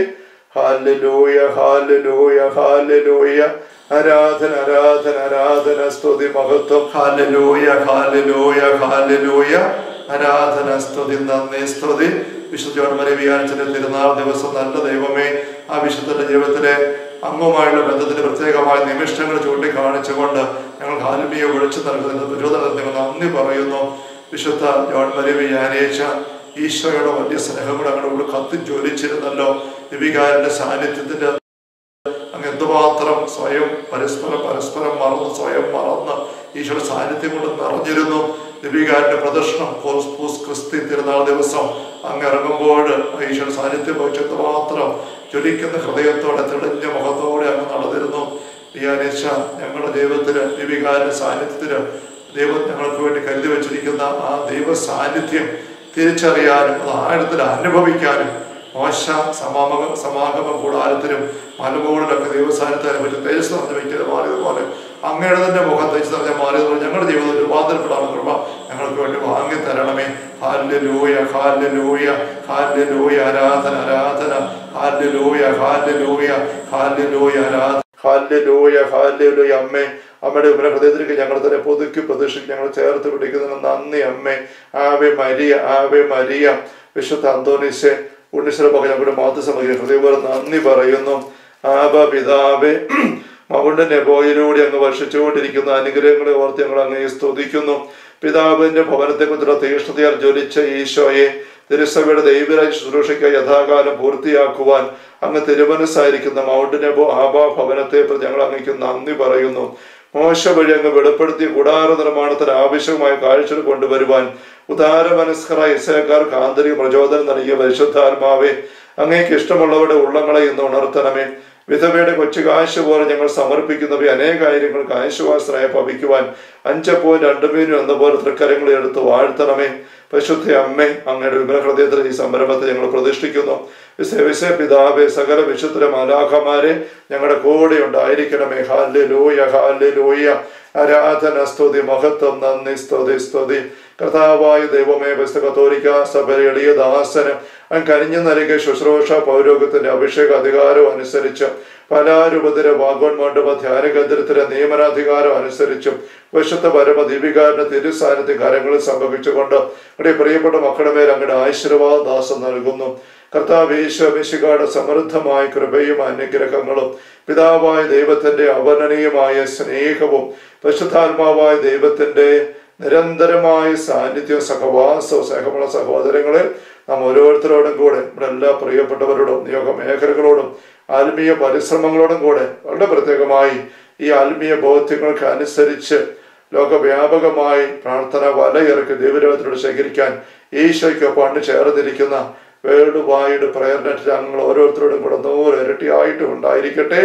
ഹാലലൂയ ഹാലലൂയ ഹാലലൂയ ആരാധന ആരാധന ആരാധന സ്തുതി മഹത്വം ഹാലലൂയ ഹാലലൂയ ഹാലലൂയ ആരാധന സ്തുതി നന്ദി സ്തുതി വിശുദ്ധോന്മരെ വ്യാഴ്ചന്റെ തിരുനാൾ ദിവസം നല്ല ദൈവമേ ആ വിശുദ്ധന്റെ ജീവിതത്തിലെ അങ്ങുമായുള്ള ബന്ധത്തിന് പ്രത്യേകമായ നിമിഷങ്ങൾ ചൂണ്ടിക്കാണിച്ചുകൊണ്ട് ഞങ്ങൾ ആത്മീയ വിളിച്ചു നൽകുന്ന പ്രചോദനത്തിന് നന്ദി പറയുന്നു വിശുദ്ധ ജോൺ മരിവി ഞായറാഴ്ച ഈശോയുടെ വലിയ സ്നേഹം കൂടെ അങ്ങോട്ട് കൂടെ കത്തിജ്വലിച്ചിരുന്നല്ലോ ദിവികാരന്റെ സാന്നിധ്യത്തിന്റെ അങ്ങ് എന്തുമാത്രം സ്വയം പരസ്പരം പരസ്പരം മറന്ന് സ്വയം മറന്ന് ഈശോയുടെ സാന്നിധ്യം കൊണ്ട് നിറഞ്ഞിരുന്നു ദിവികാരന്റെ പ്രദർശനം പോസ് പൂസ് ക്രിസ്തി തിരുനാൾ ദിവസം അങ്ങ് ഇറങ്ങുമ്പോൾ ഈശോയുടെ സാന്നിധ്യം വഹിച്ച് എന്തുമാത്രം ജ്വലിക്കുന്ന ഹൃദയത്തോടെ തെളിഞ്ഞ മുഖത്തോടെ അങ്ങ് നടന്നിരുന്നു വിയാനേശ ഞങ്ങളുടെ ദൈവത്തിന് ദിവികാരന്റെ സാന്നിധ്യത്തിന് ദൈവം ഞങ്ങൾക്ക് വേണ്ടി കരുതി വെച്ചിരിക്കുന്ന ആ ദൈവ സാന്നിധ്യം തിരിച്ചറിയാനും അത് ആഴത്തിൽ അനുഭവിക്കാനും മോശ സമാഗമ സമാഗമ കൂടാരത്തിലും മലമുകളിലൊക്കെ ദൈവസാന്നിധ്യത്തെ പറ്റി തേജസ് നിറഞ്ഞു വയ്ക്കുന്നത് മാറിയതുപോലെ അങ്ങയുടെ തന്നെ മുഖം തേജസ് നിറഞ്ഞ മാറിയതുപോലെ ഞങ്ങളുടെ ജീവിതത്തിൽ രൂപാന്തരപ്പെടാനുള്ള കൃപ ഞങ്ങൾക്ക് വേണ്ടി വാങ്ങി തരണമേ ഹാല്യ ലൂയ ഹാല്യ ലൂയ ഹാല്യ ലൂയ ആരാധന ആരാധന ഹാല്യ ലൂയ ഹാല്യ ലൂയ ഹാല്യ ലൂയ ആരാധന ഹാല്യലൂയ ഹാല്യലൂയ അമ്മേ അമ്മയുടെ ഉമ്മ ഹൃദയത്തിലേക്ക് ഞങ്ങൾ തന്നെ പുതുക്കി പ്രതീക്ഷിച്ച് ഞങ്ങൾ ചേർത്ത് പിടിക്കുന്നതിന് നന്ദി അമ്മേ ആവെ മരിയ ആവെ മരിയ വിശുദ്ധ അന്തോണീശെ ഉണ്ണിശ്വരപ്പൊക്കെ ഞങ്ങളുടെ മാതൃസമയ ഹൃദയപൂർവ്വം നന്ദി പറയുന്നു ആബ പിതാവേ മകളുടെ നെബോയിലൂടെ അങ്ങ് വർഷിച്ചുകൊണ്ടിരിക്കുന്ന അനുഗ്രഹങ്ങളെ ഓർത്ത് ഞങ്ങൾ അങ്ങേ സ്തുതിക്കുന്നു പിതാവിന്റെ ഭവനത്തെക്കുറിച്ചുള്ള തീഷ്ണതയാൽ ജ്വലിച്ച ഈശോയെ തിരുസഭയുടെ ദൈവരാജ് ശുശ്രൂഷയ്ക്ക് യഥാകാലം പൂർത്തിയാക്കുവാൻ അങ്ങ് തിരുമനസ്സായിരിക്കുന്ന മൗണ്ട് നെബോ ആബാ ഭവനത്തെ പ്രതി ഞങ്ങൾ അങ്ങേക്ക് നന്ദി പറയുന്നു മോശ വഴി അങ്ങ് വെളിപ്പെടുത്തിയ കൂടാര നിർമ്മാണത്തിന് ആവശ്യമായ കാഴ്ചകൾ കൊണ്ടുവരുവാൻ ഉദാരമനസ്കരായ ഇസയക്കാർക്ക് ആന്തരിക പ്രചോദനം നൽകിയ പരിശുദ്ധാത്മാവെ അങ്ങേക്ക് ഇഷ്ടമുള്ളവരുടെ ഉള്ളങ്ങളെ ഇന്ന് ഉണർത്തണമേ വിധവയുടെ കൊച്ചു കാശ് പോലെ ഞങ്ങൾ സമർപ്പിക്കുന്നവ അനേക കാര്യങ്ങൾക്ക് ആശ്വാസനായി ഭവിക്കുവാൻ അഞ്ചപ്പോ രണ്ടുമീനും എന്ന പോലെ തൃക്കരങ്ങളെ എടുത്ത് വാഴ്ത്തണമേ പരിശുദ്ധ അമ്മേ അങ്ങയുടെ വിമല ഹൃദയത്തിൽ ഈ സംരംഭത്തെ ഞങ്ങൾ പ്രതിഷ്ഠിക്കുന്നു വിശ വിശ പിതാവെ സകല വിശുദ്ധ മാലാഖമാരെ ഞങ്ങളുടെ കൂടെ ഉണ്ടായിരിക്കണമേ ഹാല്യ ലൂയ ഹാല്യ ലൂയ ആരാധന സ്തുതി മഹത്വം നന്ദി സ്തുതി സ്തുതി കർത്താവായ ദൈവമേ ബസ്ത കത്തോലിക്ക സഭയുടെ എളിയ ദാസന് അങ്ങ് കനിഞ്ഞു നൽകിയ ശുശ്രൂഷ പൗരോഗത്തിന്റെ അഭിഷേക അധികാരവും അനുസരിച്ച് പലാരൂപത്തിലെ വാഗോൺ മണ്ഡപ ധ്യാന കേന്ദ്രത്തിലെ നിയമനാധികാരം അനുസരിച്ചും വിശുദ്ധ പരമ ദീപികാരന്റെ തിരുസാന്നിധ്യ കാര്യങ്ങളിൽ സംഭവിച്ചുകൊണ്ട് അങ്ങയുടെ പ്രിയപ്പെട്ട മക്കളുടെ മേൽ അങ്ങയുടെ ആശീർവാദ ദാസം നൽകുന്നു കർത്താവ് ഈശോമിശികാട് സമൃദ്ധമായ കൃപയും അനുഗ്രഹങ്ങളും പിതാവായ ദൈവത്തിന്റെ അവർണനീയമായ സ്നേഹവും പരിശുദ്ധാത്മാവായ ദൈവത്തിന്റെ നിരന്തരമായ സാന്നിധ്യവും സഹവാസവും സ്നേഹമുള്ള സഹോദരങ്ങളെ നാം ഓരോരുത്തരോടും കൂടെ നമ്മുടെ എല്ലാ പ്രിയപ്പെട്ടവരോടും നിയോഗ മേഖലകളോടും ആത്മീയ പരിശ്രമങ്ങളോടും കൂടെ വളരെ പ്രത്യേകമായി ഈ ആത്മീയ ബോധ്യങ്ങൾക്ക് അനുസരിച്ച് ലോകവ്യാപകമായി പ്രാർത്ഥന വലയിറക്കി ദൈവരോധത്തിലൂടെ ശേഖരിക്കാൻ ഈശോയ്ക്കൊപ്പം അണ് ചേർന്നിരിക്കുന്ന വേൾഡ് വൈഡ് പ്രയർ നെറ്റ് അംഗങ്ങൾ ഓരോരുത്തരോടും കൂടെ നൂറ് ഇരട്ടിയായിട്ടും ഉണ്ടായിരിക്കട്ടെ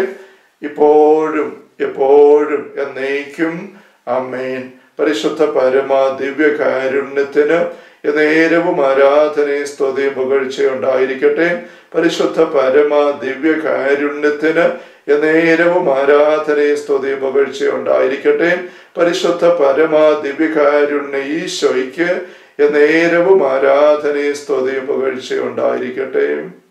ഇപ്പോഴും എപ്പോഴും എന്നേക്കും അമ്മേൻ പരിശുദ്ധ പരമ ദിവ്യ കാരുണ്യത്തിന് നേരവും ആരാധനയും സ്തുതി പുകഴ്ചയുണ്ടായിരിക്കട്ടെ പരിശുദ്ധ പരമ ദിവ്യ കാരുണ്യത്തിന് നേരവും ആരാധനയും സ്തുതി പുകഴ്ചയുണ്ടായിരിക്കട്ടെ പരിശുദ്ധ പരമ ദിവ്യ കാരുണ്യ ഈശോയ്ക്ക് നേരവും ആരാധനയും സ്തുതി പുകഴ്ചയുണ്ടായിരിക്കട്ടെ